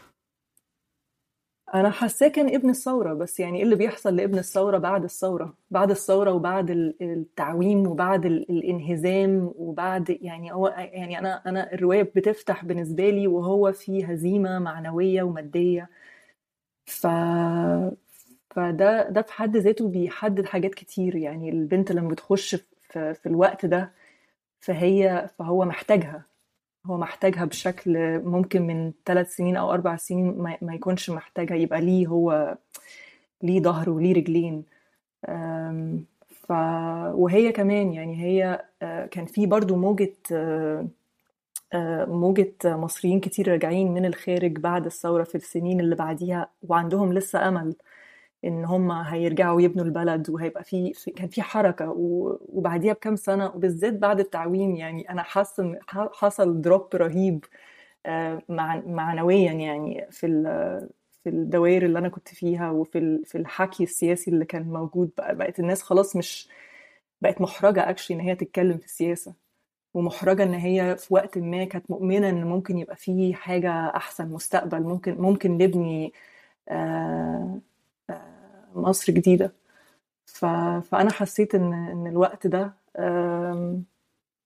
أنا حاساه كان ابن الثورة بس يعني إيه اللي بيحصل لابن الثورة بعد الثورة بعد الثورة وبعد ال- التعويم وبعد ال- الانهزام وبعد يعني هو يعني أنا أنا الرواية بتفتح بالنسبة لي وهو في هزيمة معنوية ومادية ف فده ده في حد ذاته بيحدد حاجات كتير يعني البنت لما بتخش في, في الوقت ده فهي فهو محتاجها هو محتاجها بشكل ممكن من ثلاث سنين او اربع سنين ما, ما يكونش محتاجها يبقى ليه هو ليه ظهر وليه رجلين أم، ف وهي كمان يعني هي آه، كان في برضو موجة آه، آه، موجة مصريين كتير راجعين من الخارج بعد الثورة في السنين اللي بعديها وعندهم لسه أمل إن هم هيرجعوا يبنوا البلد وهيبقى في في- كان في حركة و- وبعديها بكام سنة وبالذات بعد التعويم يعني أنا حاسة إن ح- حصل دروب رهيب آه، مع معنويا يعني في ال- في الدوائر اللي أنا كنت فيها وفي ال- في الحكي السياسي اللي كان موجود بقى بقت الناس خلاص مش بقت محرجة اكشلي إن هي تتكلم في السياسة ومحرجة إن هي في وقت ما كانت مؤمنة إن ممكن يبقى في حاجة أحسن مستقبل ممكن ممكن نبني آه، آه، مصر جديدة ف... فأنا حسيت إن إن الوقت ده آم،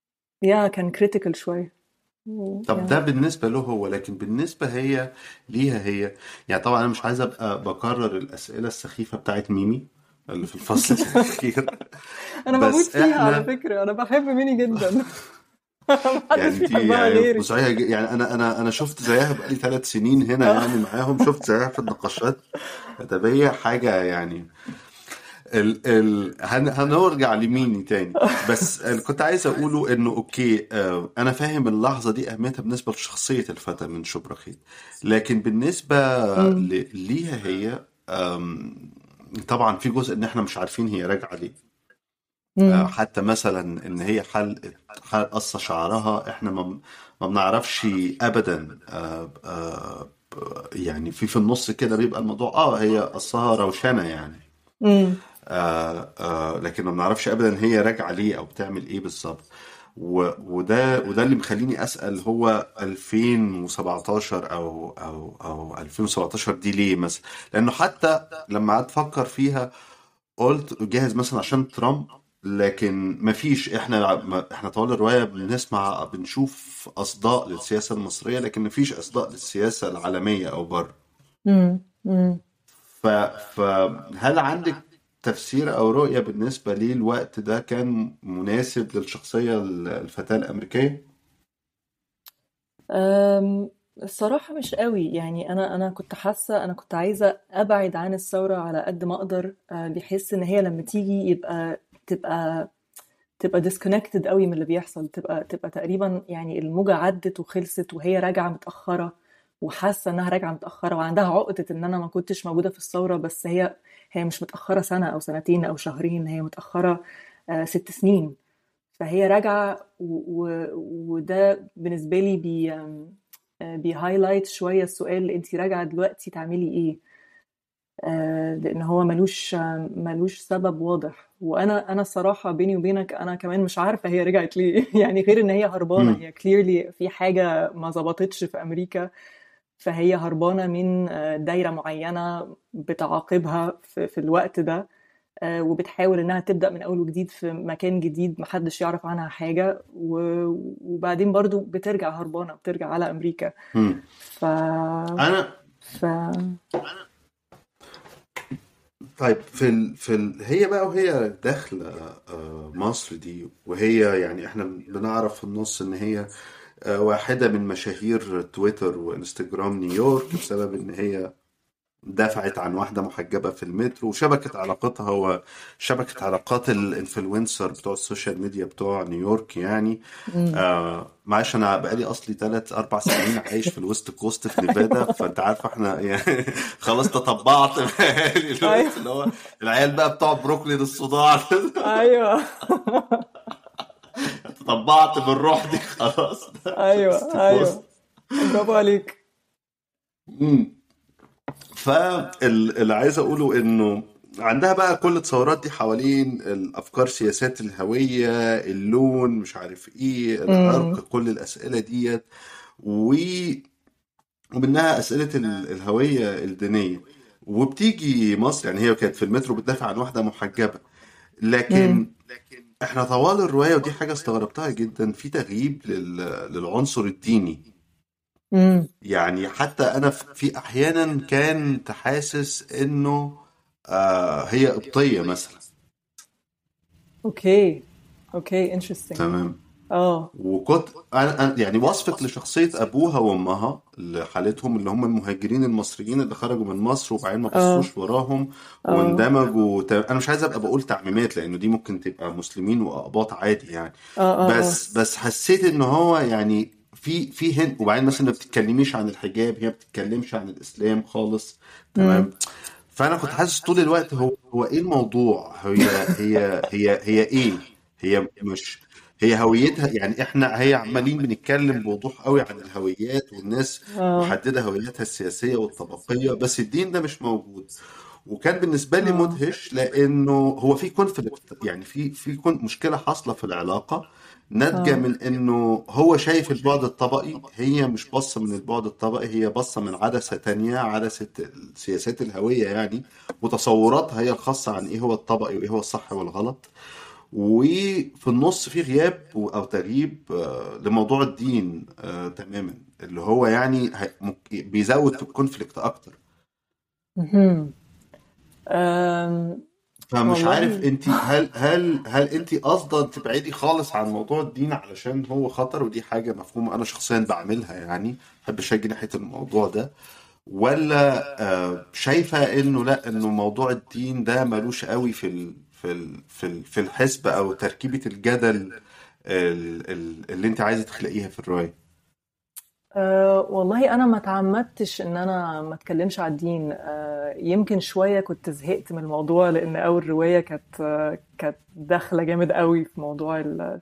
يا كان كريتيكال شوية طب ده يا بالنسبة له هو لكن بالنسبة هي ليها هي يعني طبعا أنا مش عايز أبقى بكرر الأسئلة السخيفة بتاعت ميمي اللي في الفصل الأخير أنا بموت بس فيها على إحنا فكرة أنا بحب ميني جدا محدش يعني انت بيحبها يعني غيري مزعجة ج- يعني انا انا انا شفت زيها بقالي ثلاث سنين هنا يعني معاهم شفت زيها في النقاشات الادبيه حاجه يعني ال ال هن هنرجع لميني تاني بس اللي كنت عايز اقوله انه اوكي آه انا فاهم اللحظه دي اهميتها بالنسبه لشخصيه الفتى من شبرخيت لكن بالنسبه امم ل- ليها هي آم، طبعا في جزء ان احنا مش عارفين هي راجعه ليه آه، امم حتى مثلا ان هي حلقت حلقة قصة شعرها احنا ما ما بنعرفش ابدا آه، آه، يعني في في النص كده بيبقى الموضوع اه هي قصها روشنة يعني امم آه آه لكن ما بنعرفش ابدا هي راجعة ليه او بتعمل ايه بالظبط و- وده وده اللي مخليني اسال هو 2017 او او او 2017 دي ليه مثلا لانه حتى لما قعدت افكر فيها قلت جاهز مثلا عشان ترامب لكن مفيش احنا ما- احنا طوال الروايه بنسمع بنشوف اصداء للسياسه المصريه لكن مفيش اصداء للسياسه العالميه او بره امم امم ف فهل عندك تفسير او رؤيه بالنسبه ليه الوقت ده كان مناسب للشخصيه الفتاه الامريكيه؟ أم، الصراحة مش قوي يعني أنا أنا كنت حاسة أنا كنت عايزة أبعد عن الثورة على قد ما أقدر أه، بحيث إن هي لما تيجي يبقى تبقى تبقى disconnected قوي من اللي بيحصل تبقى تبقى تقريبا يعني الموجة عدت وخلصت وهي راجعة متأخرة وحاسة إنها راجعة متأخرة وعندها عقدة إن أنا ما كنتش موجودة في الثورة بس هي هي مش متأخرة سنة أو سنتين أو شهرين هي متأخرة أه، ست سنين فهي راجعة و- و- وده بالنسبة لي بي بيهايلايت شوية السؤال انت راجعة دلوقتي تعملي ايه آه، لان هو ملوش ملوش سبب واضح وانا انا الصراحة بيني وبينك انا كمان مش عارفة هي رجعت ليه يعني غير ان هي هربانة امم هي كليرلي في حاجة ما ظبطتش في امريكا فهي هربانة من آه، دايرة معينة بتعاقبها في, في الوقت ده آه، وبتحاول انها تبدأ من اول وجديد في مكان جديد محدش يعرف عنها حاجة و- وبعدين برضو بترجع هربانة بترجع على امريكا امم ف انا ف طيب في ال... في ال... هي بقى وهي داخلة آه، مصر دي وهي يعني احنا بنعرف في النص ان هي آه، واحدة من مشاهير تويتر وانستجرام نيويورك بسبب ان هي دافعت عن واحدة محجبة في المترو وشبكة علاقتها وشبكة علاقات الانفلونسر بتوع السوشيال ميديا بتوع نيويورك يعني مم. آه معلش انا بقالي اصلي ثلاث اربع سنين عايش في الويست كوست في نيفادا فانت عارف احنا يعني خلاص تطبعت بقالي الوقت ايوه اللي هو العيال بقى بتوع بروكلين الصداع ايوه تطبعت بالروح دي خلاص ايوه ويست كوست ايوه برافو عليك مم. فاللي عايز اقوله انه عندها بقى كل التصورات دي حوالين الافكار سياسات الهويه اللون مش عارف ايه العرق امم كل الاسئله ديت و ومنها اسئله ال- الهويه الدينيه وبتيجي مصر يعني هي كانت في المترو بتدافع عن واحده محجبه امم لكن احنا طوال الروايه ودي حاجه استغربتها جدا في تغييب لل- للعنصر الديني امم يعني حتى انا في في احيانا كان تحاسس انه آه هي قبطيه مثلا اوكي اوكي interesting تمام اه وكنت أنا أنا- يعني وصفت لشخصيه ابوها وامها لحالتهم اللي هم المهاجرين المصريين اللي خرجوا من مصر وبعدين ما اه بصوش وراهم اه واندمجوا ت- انا مش عايز ابقى بقول تعميمات لانه دي ممكن تبقى مسلمين واقباط عادي يعني اه اه اه بس بس حسيت ان هو يعني في في هن وبعدين مثلا ما بتتكلميش عن الحجاب هي ما بتتكلمش عن الاسلام خالص امم تمام فانا كنت حاسس طول الوقت هو هو ايه الموضوع هي هي هي هي ايه هي مش هي هويتها يعني احنا هي عمالين بنتكلم بوضوح قوي عن الهويات والناس اه محدده هويتها السياسيه والطبقيه بس الدين ده مش موجود وكان بالنسبه لي اه مدهش لانه هو في كونفليكت يعني في في كون مشكله حاصله في العلاقه ناتجه اه من انه هو شايف البعد الطبقي هي مش باصه من البعد الطبقي هي باصه من عدسه تانية عدسه سياسات الهويه يعني وتصوراتها هي الخاصه عن ايه هو الطبقي وايه هو الصح والغلط وفي النص في غياب و- او تغييب آه، لموضوع الدين آه، تماما اللي هو يعني هي- مك- بيزود في الكونفليكت اكتر مهم. أم، فمش عارف والله انت هل هل هل انت قاصده تبعدي خالص عن موضوع الدين علشان هو خطر ودي حاجه مفهومه انا شخصيا بعملها يعني بحب اشجع ناحيه الموضوع ده ولا آه، شايفه انه لا انه موضوع الدين ده ملوش قوي في ال في ال في ال في الحسبه او تركيبه الجدل ال- ال- اللي انت عايزه تخلقيها في الروايه أه والله انا ما تعمدتش ان انا ما اتكلمش على الدين أه يمكن شويه كنت زهقت من الموضوع لان اول روايه كانت آه، كانت داخله جامد قوي في موضوع ال-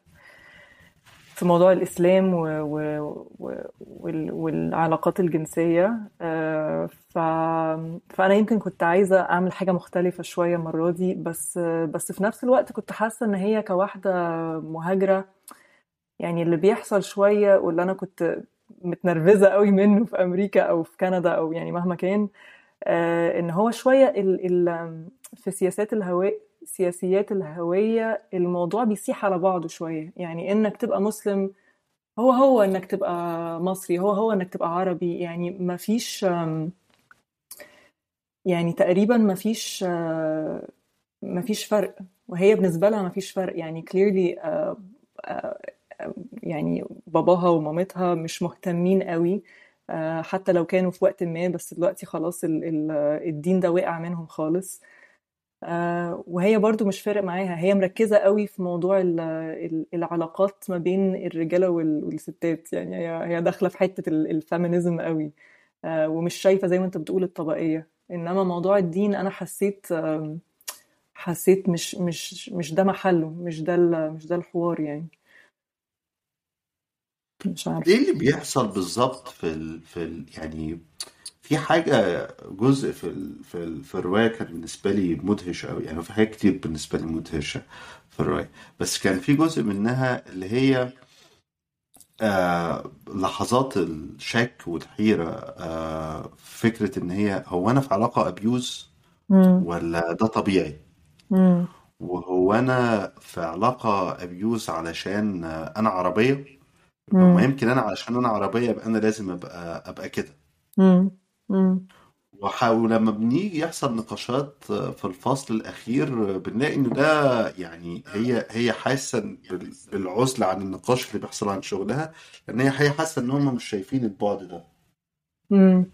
في موضوع الاسلام و و و وال- والعلاقات الجنسيه أه ف فانا يمكن كنت عايزه اعمل حاجه مختلفه شويه المره دي بس بس في نفس الوقت كنت حاسه ان هي كواحده مهاجره يعني اللي بيحصل شوية واللي أنا كنت متنرفزة قوي منه في أمريكا أو في كندا أو يعني مهما كان آه إن هو شوية ال ال في سياسات الهوية سياسيات الهوية الموضوع بيسيح على بعضه شوية يعني إنك تبقى مسلم هو هو إنك تبقى مصري هو هو إنك تبقى عربي يعني ما فيش آم، يعني تقريبا ما فيش آه، ما فيش فرق وهي بالنسبة لها ما فيش فرق يعني clearly آه، آه، يعني باباها ومامتها مش مهتمين قوي آه، حتى لو كانوا في وقت ما بس دلوقتي خلاص ال- ال- الدين ده وقع منهم خالص آه، وهي برضو مش فارق معاها هي مركزة قوي في موضوع ال- ال- العلاقات ما بين الرجالة وال- والستات يعني هي هي داخلة في حتة ال- الفيمينيزم قوي آه، ومش شايفة زي ما انت بتقول الطبقية انما موضوع الدين انا حسيت آم، حسيت مش مش مش ده محله مش ده ال- مش ده الحوار يعني مش ايه عارفة اللي بيحصل بالظبط في ال في ال يعني في حاجة جزء في ال في ال في الرواية كان بالنسبة لي مدهش أوي يعني في حاجات كتير بالنسبة لي مدهشة في الرواية بس كان في جزء منها اللي هي آه لحظات الشك والحيرة آه فكرة إن هي هو أنا في علاقة أبيوز مم. ولا ده طبيعي مم. وهو أنا في علاقة أبيوز علشان آه، أنا عربية طب ما مم. يمكن أنا علشان أنا عربية يبقى أنا لازم أبقى أبقى كده مم. مم. وح- ولما بنيجي يحصل نقاشات في الفصل الأخير بنلاقي إن ده يعني هي هي حاسة بال- بالعزلة عن النقاش اللي بيحصل عن شغلها لأن هي هي حاسة إن هم مش شايفين البعد ده مم.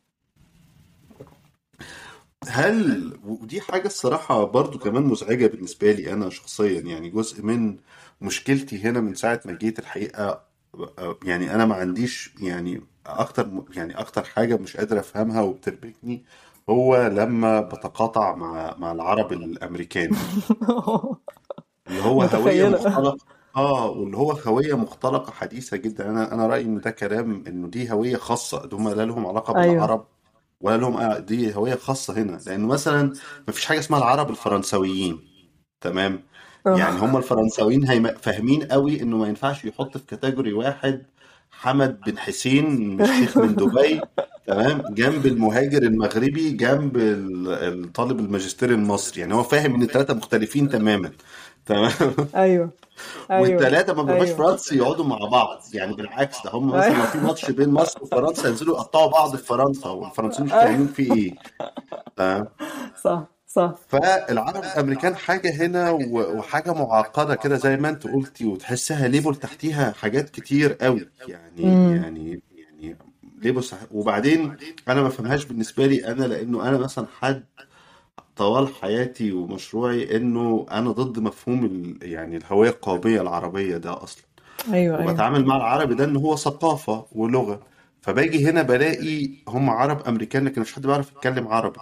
هل ودي حاجة الصراحة برضو كمان مزعجة بالنسبة لي أنا شخصيا يعني جزء من مشكلتي هنا من ساعة ما جيت الحقيقة يعني أنا ما عنديش يعني أكتر يعني أكتر حاجة مش قادر أفهمها وبتربكني هو لما بتقاطع مع مع العرب الأمريكان اللي هو هوية متخيلة مختلقة اه واللي هو هوية مختلقة حديثة جدا أنا أنا رأيي إن ده كلام إنه دي هوية خاصة ده هم لا لهم علاقة أيوه بالعرب ولا لهم آه دي هوية خاصة هنا لأنه مثلا ما فيش حاجة اسمها العرب الفرنسويين تمام يعني هم الفرنساويين هيم- فاهمين قوي انه ما ينفعش يحط في كاتيجوري واحد حمد بن حسين مش شيخ من دبي تمام جنب المهاجر المغربي جنب ال- الطالب الماجستير المصري يعني هو فاهم ان الثلاثه مختلفين تماما تمام أيوه أيوه والثلاثه ما بيبقاش أيوه فرنسي يقعدوا مع بعض يعني بالعكس ده هم مثلا لو في أيوه ماتش بين مصر وفرنسا ينزلوا يقطعوا بعض في فرنسا والفرنسيين مش فاهمين في ايه تمام صح صح فالعرب الامريكان حاجه هنا و- وحاجه معقده كده زي ما انت قلتي وتحسها ليبل تحتيها حاجات كتير قوي يعني مم. يعني يعني ليبل صح وبعدين انا ما فهمهاش بالنسبه لي انا لانه انا مثلا حد طوال حياتي ومشروعي انه انا ضد مفهوم ال- يعني الهويه القوميه العربيه ده اصلا أيوه أيوه وبتعامل مع العربي ده ان هو ثقافه ولغه فباجي هنا بلاقي هم عرب امريكان لكن مش حد بيعرف يتكلم عربي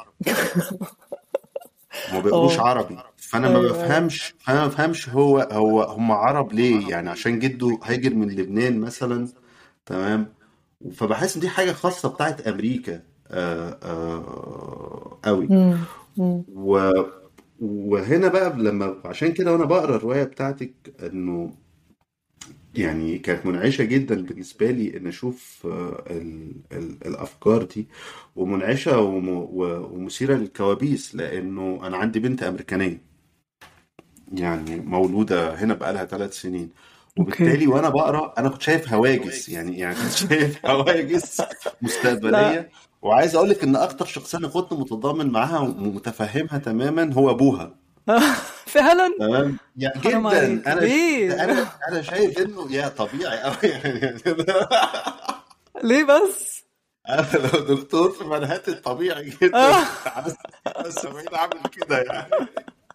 وما بيقروش اه عربي فانا ما أيوه أيوه بفهمش فانا ما بفهمش هو هو هم عرب ليه يعني عشان جده هاجر من لبنان مثلا تمام فبحس ان دي حاجه خاصه بتاعت امريكا آه آه قوي مم. مم. و وهنا بقى لما عشان كده وانا بقرا الروايه بتاعتك انه يعني كانت منعشة جدا بالنسبة لي إن أشوف آه، ال ال الأفكار دي ومنعشة وم و- ومثيرة للكوابيس لأنه أنا عندي بنت أمريكانية يعني مولودة هنا بقالها ثلاث سنين اوكي وبالتالي وانا بقرا انا كنت شايف هواجس يعني يعني كنت شايف هواجس لا مستقبلية وعايز اقول لك ان اكتر شخصية انا كنت متضامن معاها ومتفهمها تماما هو ابوها فعلا تمام يعني حرام جدا عليك انا ليه انا انا شايف انه يا طبيعي قوي يعني ليه بس انا لو دكتور في منهاتن طبيعي جدا آه. على على السبعين اعمل كده يعني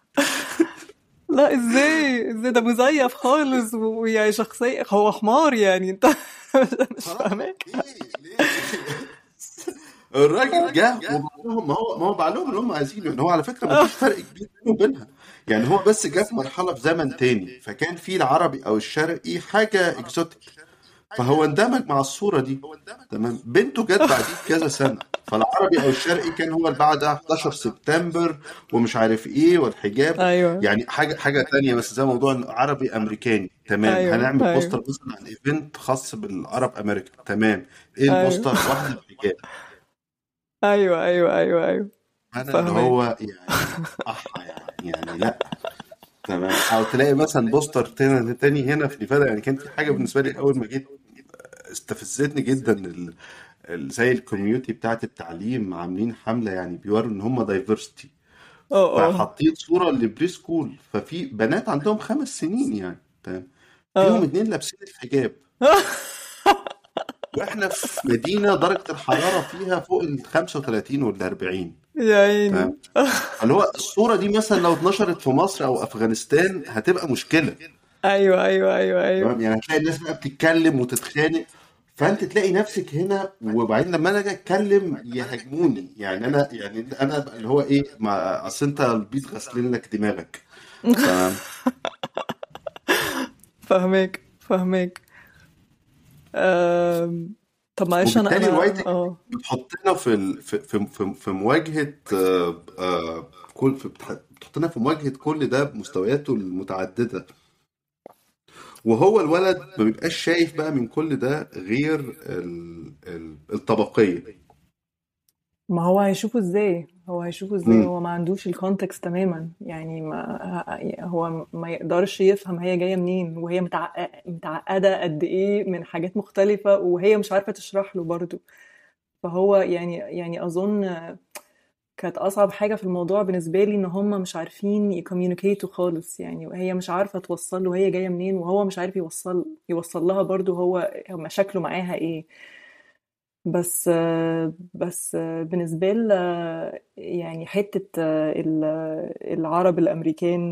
لا ازاي ازاي ده مزيف خالص و- ويعني شخصية هو حمار يعني انت مش حرام فاهمك ليه ليه الراجل جه وبعدهم ما هو ما هو بقى لهم اللي هم عايزينه يعني هو على فكره ما فيش فرق كبير بينه وبينها يعني هو بس جه في مرحله في زمن تاني فكان في العربي او الشرقي حاجه اكزوتيك فهو اندمج مع الصوره دي تمام بنته جت بعديه كذا سنه فالعربي او الشرقي كان هو اللي بعد 11 سبتمبر ومش عارف ايه والحجاب ايوه يعني حاجه حاجه تانية بس زي موضوع عربي امريكاني تمام ايوه هنعمل ايوه بوستر مثلا عن ايفنت خاص بالعرب امريكا تمام ايه ايوه البوستر واحده بحجاب ايوه ايوه ايوه ايوه انا اللي فاهمك هو يعني اح يعني يعني لا تمام او تلاقي مثلا بوستر تاني تاني هنا في نيفادا يعني كانت في حاجه بالنسبه لي اول ما جيت استفزتني جدا ال... ال... زي الكوميونتي بتاعت التعليم عاملين حمله يعني بيوروا ان هم دايفرستي اه اه فحاطين صوره لبري سكول ففي بنات عندهم خمس سنين يعني تمام فيهم اه اتنين لابسين الحجاب واحنا في مدينه درجه الحراره فيها فوق ال 35 وال 40 يا عيني تمام اللي هو الصورة دي مثلا لو اتنشرت في مصر أو أفغانستان هتبقى مشكلة ايوه ايوه ايوه ايوه تمام يعني هتلاقي الناس بقى بتتكلم وتتخانق فأنت تلاقي نفسك هنا وبعدين لما أنا أجي أتكلم يهاجموني يعني أنا يعني أنا اللي هو إيه ما أصل أنت البيض غاسلين لك دماغك تمام فاهمك فاهمك أم... طب معلش انا وبالتالي انا روايتك اه بتحطنا في ال... في في في, في مواجهة آه، آه، كل في بتح- بتحطنا في مواجهة كل ده بمستوياته المتعددة وهو الولد ما بيبقاش شايف بقى من كل ده غير ال... ال... الطبقية ما هو هيشوفه ازاي هو هيشوفه ازاي امم هو ما عندوش الكونتكست تماما يعني ما هو ما يقدرش يفهم هي جاية منين وهي متعق... متعقدة قد ايه من حاجات مختلفة وهي مش عارفة تشرح له برضو فهو يعني يعني اظن كانت اصعب حاجة في الموضوع بالنسبة لي ان هم مش عارفين يكوميونيكيتوا خالص يعني وهي مش عارفة توصل له هي جاية منين وهو مش عارف يوصل يوصل لها برضو هو مشاكله معاها ايه بس بس بالنسبة لنا يعني حتة ال- العرب الأمريكان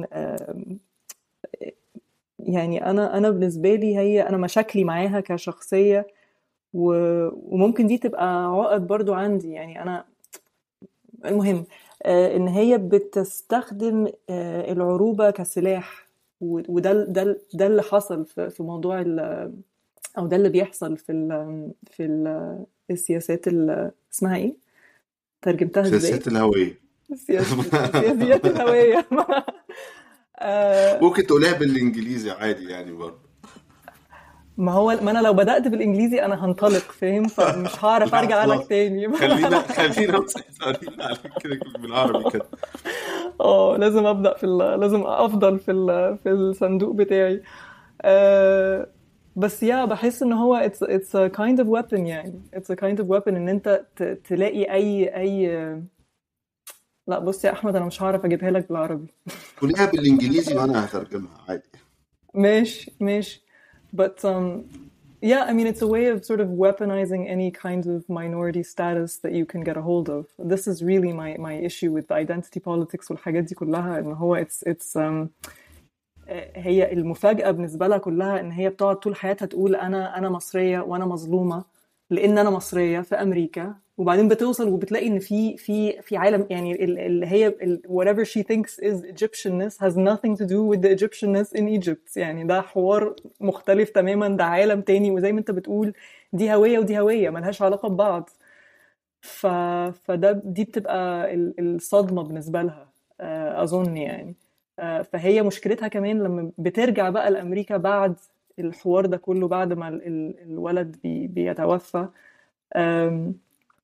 يعني أنا أنا بالنسبة لي هي أنا مشاكلي معاها كشخصية و- وممكن دي تبقى عائق برضو عندي يعني أنا المهم إن هي بتستخدم العروبة كسلاح و- وده ده ده اللي حصل في في موضوع ال- أو ده اللي بيحصل في ال في ال السياسات ال- اسمها إيه؟ ترجمتها ازاي؟ سياسات الهوية السياس- السياسيات الهوية آه، ممكن تقولها بالإنجليزي عادي يعني برضه ما هو ما انا لو بدأت بالانجليزي انا هنطلق فاهم فمش هعرف لا ارجع لك خلاص تاني خلينا خلينا مسيطرين عليك كده كده بالعربي كده اه لازم ابدأ في ال... لازم افضل في ال... في الصندوق بتاعي آه، بس يا بحس ان هو it's it's a kind of weapon يعني it's a kind of weapon ان انت ت... تلاقي اي اي لا بص يا احمد انا مش هعرف اجيبها لك بالعربي قوليها بالإنجليزي وأنا هترجمها عادي ماشي ماشي but um yeah I mean it's a way of sort of weaponizing any kind of minority status that you can get a hold of this is really my my issue with the identity politics والحاجات دي كلها ان هو it's it's um هي المفاجأة بالنسبة لها كلها ان هي بتقعد طول حياتها تقول انا انا مصرية وانا مظلومة لان انا مصرية في امريكا وبعدين بتوصل وبتلاقي ان في في في عالم يعني ال- اللي هي ال- whatever she thinks is Egyptianness has nothing to do with the Egyptianness in Egypt يعني ده حوار مختلف تماما ده عالم تاني وزي ما انت بتقول دي هوية ودي هوية ملهاش علاقة ببعض ف... فده دي بتبقى ال- الصدمة بالنسبة لها آه، أظن يعني آه، فهي مشكلتها كمان لما بترجع بقى لأمريكا بعد الحوار ده كله بعد ما ال- ال- الولد بي... بيتوفى آم،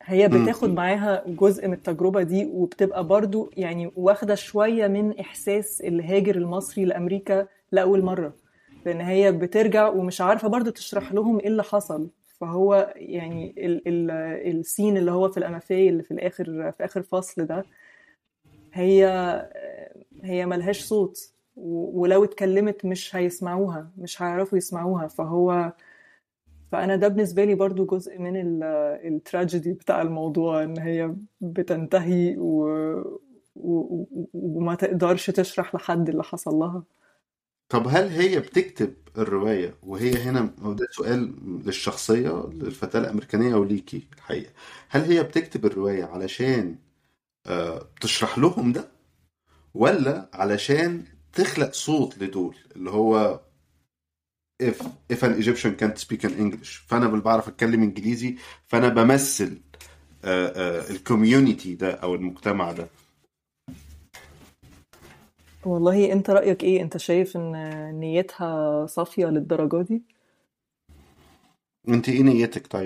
هي مم. بتاخد معاها جزء من التجربة دي وبتبقى برضو يعني واخدة شوية من إحساس الهاجر المصري لأمريكا لأول مرة لأن هي بترجع ومش عارفة برضو تشرح لهم إيه اللي حصل فهو يعني ال ال السين اللي هو في الأنفاق اللي في الآخر في آخر فصل ده هي هي ملهاش صوت و- ولو اتكلمت مش هيسمعوها مش هيعرفوا يسمعوها فهو فأنا ده بالنسبة لي برضو جزء من ال- التراجيدي بتاع الموضوع إن هي بتنتهي و... و... و- وما تقدرش تشرح لحد اللي حصل لها طب هل هي بتكتب الرواية وهي هنا هو ده سؤال للشخصية للفتاة الأمريكانية وليكي الحقيقة هل هي بتكتب الرواية علشان آه، تشرح لهم ده ولا علشان تخلق صوت لدول اللي هو if if an Egyptian can't speak in English فأنا اللي بعرف أتكلم إنجليزي فأنا بمثل الكوميونتي ده أو المجتمع ده والله أنت رأيك إيه؟ أنت شايف إن نيتها صافية للدرجة دي؟ أنت إيه نيتك طيب؟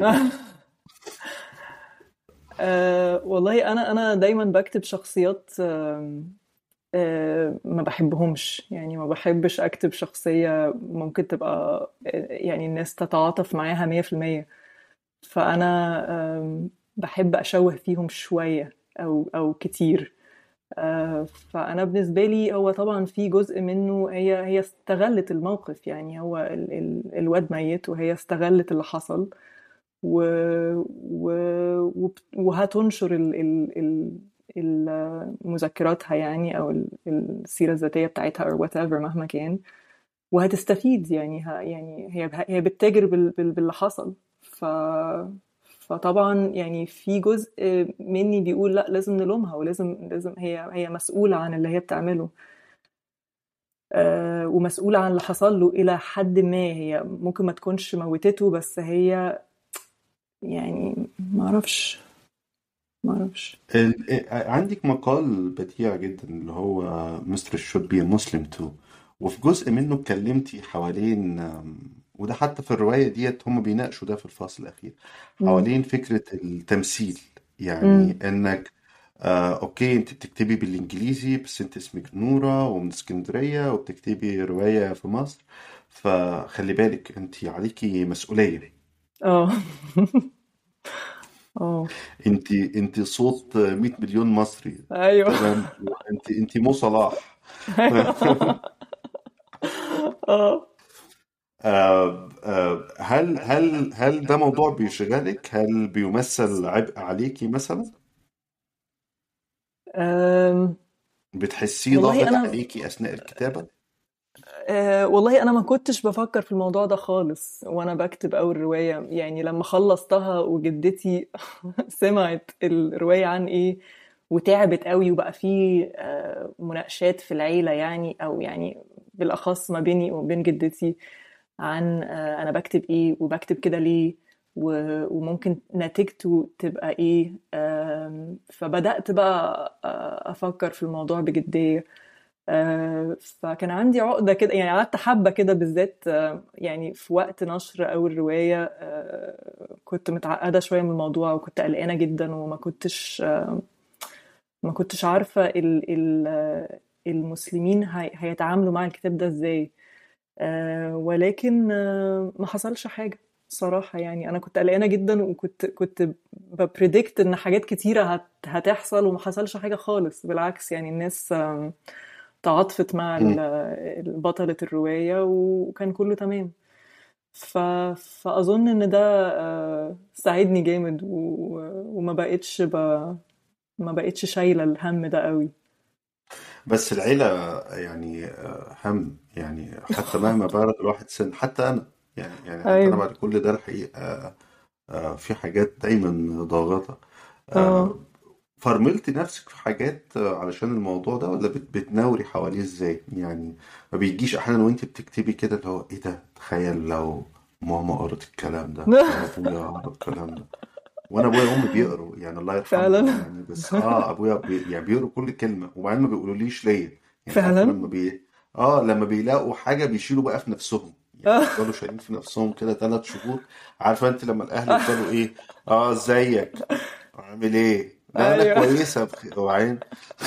أه والله أنا أنا دايما بكتب شخصيات آم، آه، ما بحبهمش يعني ما بحبش أكتب شخصية ممكن تبقى آه، يعني الناس تتعاطف معاها مية في المية فأنا آم، بحب أشوه فيهم شوية أو أو كتير آه، فأنا بالنسبة لي هو طبعا في جزء منه هي هي استغلت الموقف يعني هو ال ال الواد ميت وهي استغلت اللي حصل و و وب- وهتنشر ال ال ال ال- مذكراتها يعني أو ال- السيرة الذاتية بتاعتها أو whatever مهما كان وهتستفيد يعني ها يعني هي هي بتتاجر بال- بال- باللي حصل ف فطبعا يعني في جزء مني بيقول لا لازم نلومها ولازم لازم هي هي مسؤولة عن اللي هي بتعمله آه، ومسؤولة عن اللي حصل له إلى حد ما هي ممكن ما تكونش موتته بس هي يعني ما اعرفش ما اعرفش ال- ال- عندك مقال بديع جدا اللي هو مستر should be a Muslim too وفي جزء منه اتكلمتي حوالين أم، وده حتى في الرواية ديت هم بيناقشوا ده في الفصل الأخير امم حوالين فكرة التمثيل يعني امم انك آه اوكي انت بتكتبي بالانجليزي بس انت اسمك نورة ومن اسكندرية وبتكتبي رواية في مصر فخلي بالك انت عليكي مسؤولية اه اه انت انت صوت 100 مليون مصري ايوه تمام انت انت مو صلاح ايوه اه آه، آه، هل هل هل ده موضوع بيشغلك؟ هل بيمثل عبء عليكي مثلا؟ أم، بتحسيه والله ضاغط انا عليكي أثناء الكتابة؟ أه والله انا ما كنتش بفكر في الموضوع ده خالص وانا بكتب اول رواية يعني لما خلصتها وجدتي سمعت الرواية عن ايه وتعبت قوي وبقى في آه، مناقشات في العيلة يعني او يعني بالاخص ما بيني وبين جدتي عن آه، انا بكتب ايه وبكتب كده ليه و- وممكن نتيجته تبقى ايه آم، فبدأت بقى آه، افكر في الموضوع بجدية آه، فكان عندي عقدة كده يعني قعدت حبة كده بالذات آه، يعني في وقت نشر أول رواية آه، كنت متعقدة شوية من الموضوع وكنت قلقانة جدا وما كنتش آه، ما كنتش عارفة ال ال آه، المسلمين هي- هيتعاملوا مع الكتاب ده ازاي آه، ولكن آه، ما حصلش حاجة صراحة يعني أنا كنت قلقانة جدا وكنت كنت ببريدكت إن حاجات كتيرة هت هتحصل وما حصلش حاجة خالص بالعكس يعني الناس آم، تعاطفت مع ال- مم. ال- بطلة الرواية وكان كله تمام ف... فأظن إن ده آه، ساعدني جامد و... وما بقتش ب... ما بقتش شايلة الهم ده قوي بس العيلة يعني آه، هم يعني حتى مهما بلغ الواحد سن حتى أنا يعني يعني حتى أنا أيوه بعد كل ده الحقيقة آه، آه، في حاجات دايما ضاغطة اه آه، فرملتي نفسك في حاجات آه، علشان الموضوع ده ولا بت- بتناوري حواليه ازاي يعني ما بيجيش احيانا وانت بتكتبي كده اللي هو ايه ده تخيل لو ماما قرت الكلام ده او ابويا قرا الكلام ده وانا ابويا وامي بيقروا يعني الله يرحمهم فعلا يعني بس اه ابويا بي يعني بيقروا كل كلمه وبعدين ما بيقولوليش ليا يعني عارفه فعلا لما بي اه لما بيلاقوا حاجه بيشيلوا بقى في نفسهم يعني يفضلوا شايلين في نفسهم كده ثلاث شهور عارفه انت لما الاهل يفضلوا ايه اه ازيك عامل ايه لا انا ايوه كويسه بخير وبعدين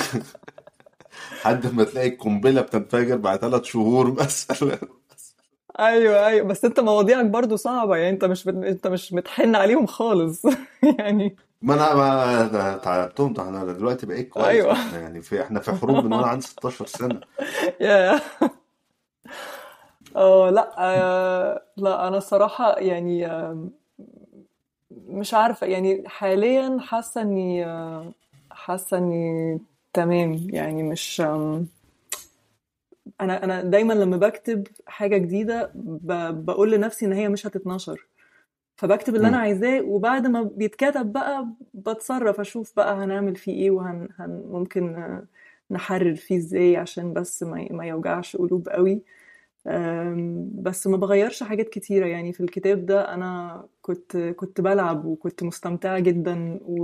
لحد ما تلاقي القنبله بتنفجر بعد ثلاث شهور مثلا ايوه ايوه بس انت مواضيعك برضو صعبة يعني انت مش بت... انت مش متحن عليهم خالص يعني ما انا ما أنا تعبتهم ده انا دلوقتي بقيت كويس ايوه احنا يعني في احنا في حروب من وانا عندي 16 سنه يا اه لا آه، لا انا الصراحة يعني آه، مش عارفة يعني حاليا حاسة اني آه، حاسة اني تمام يعني مش آم، انا انا دايما لما بكتب حاجة جديدة ب... بقول لنفسي ان هي مش هتتنشر فبكتب اللي انا امم عايزاه وبعد ما بيتكتب بقى بتصرف اشوف بقى هنعمل فيه ايه وهن هن ممكن آه، نحرر فيه ازاي عشان بس ما ي- ما يوجعش قلوب قوي أم، بس ما بغيرش حاجات كتيرة يعني في الكتاب ده انا كنت كنت بلعب وكنت مستمتعة جدا و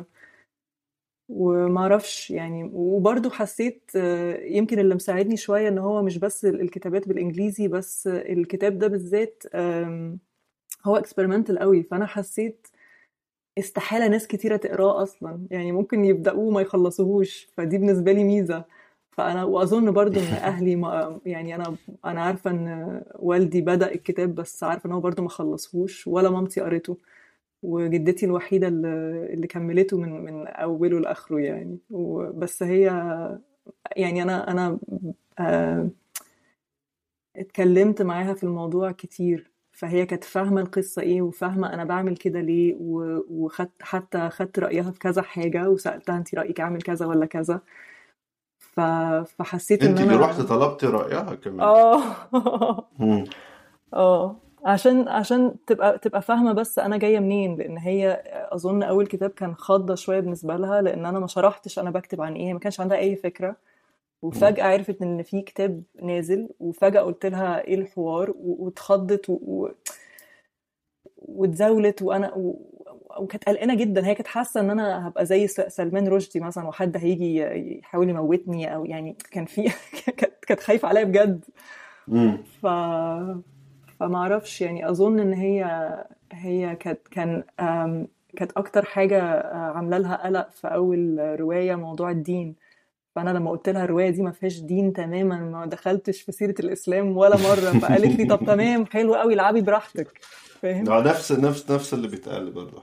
ومعرفش يعني وبرضه حسيت آه، يمكن اللي مساعدني شوية ان هو مش بس الكتابات بالانجليزي بس الكتاب ده بالذات آم، هو اكسبيرمنتال قوي فانا حسيت استحالة ناس كتيرة تقراه أصلا يعني ممكن يبدأوه ما يخلصوهوش فدي بالنسبة لي ميزة فأنا وأظن برضو إن أهلي ما يعني أنا أنا عارفة إن والدي بدأ الكتاب بس عارفة إن هو برضو ما خلصهوش ولا مامتي قريته وجدتي الوحيدة اللي, اللي كملته من من أوله لآخره يعني و- بس هي يعني أنا أنا آه، اتكلمت معاها في الموضوع كتير فهي كانت فاهمة القصة ايه وفاهمة انا بعمل كده ليه و- وخدت حتى خدت رأيها في كذا حاجة وسألتها انت رأيك اعمل كذا ولا كذا ف... فحسيت ان انت اللي رحت انا طلبتي رايها كمان اه امم اه عشان عشان تبقى تبقى فاهمة بس انا جاية منين لان هي اظن اول كتاب كان خضة شوية بالنسبة لها لان انا ما شرحتش انا بكتب عن ايه هي ما كانش عندها اي فكرة وفجأة عرفت ان في كتاب نازل وفجأة قلت لها ايه الحوار و- واتخضت و... و... واتزاولت وانا و... وكانت قلقانه جدا هي كانت حاسه ان انا هبقى زي س- سلمان رشدي مثلا وحد هيجي يحاول يموتني او يعني كان في كانت كانت خايفه عليا بجد امم ف فما اعرفش يعني اظن ان هي هي كانت كان آم، كانت اكتر حاجه آه، عامله لها قلق في اول روايه موضوع الدين فانا لما قلت لها الروايه دي ما فيهاش دين تماما ما دخلتش في سيره الاسلام ولا مره فقالت لي طب تمام حلو قوي العبي براحتك فاهم نفس نفس نفس اللي بيتقال برضه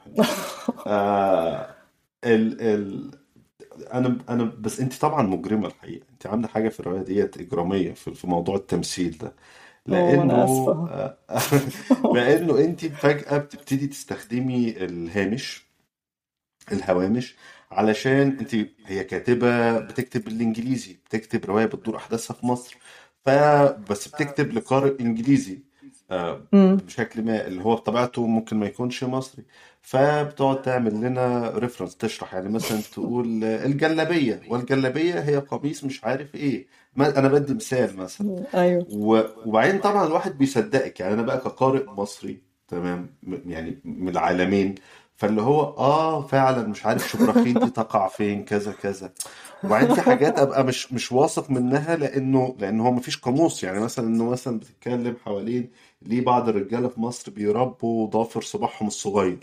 آه ال ال انا انا بس انت طبعا مجرمه الحقيقه انت عامله حاجه في الروايه ديت اجراميه في في موضوع التمثيل ده اوه انا لانه اسفه آه، لانه انت فجاه بتبتدي تستخدمي الهامش الهوامش علشان انت هي كاتبه بتكتب بالانجليزي بتكتب روايه بتدور احداثها في مصر فبس بتكتب لقارئ انجليزي آه، امم بشكل ما اللي هو بطبيعته ممكن ما يكونش مصري فبتقعد تعمل لنا ريفرنس تشرح يعني مثلا تقول الجلابيه والجلابيه هي قميص مش عارف ايه ما انا بدي مثال مثلا ايوه و- وبعدين طبعا الواحد بيصدقك يعني انا بقى كقارئ مصري تمام م- يعني من العالمين فاللي هو اه فعلا مش عارف شبرخين دي تقع فين كذا كذا وبعدين في حاجات ابقى مش مش واثق منها لانه لان هو مفيش قاموس يعني مثلا انه مثلا بتتكلم حوالين ليه بعض الرجاله في مصر بيربوا ضافر صباعهم الصغير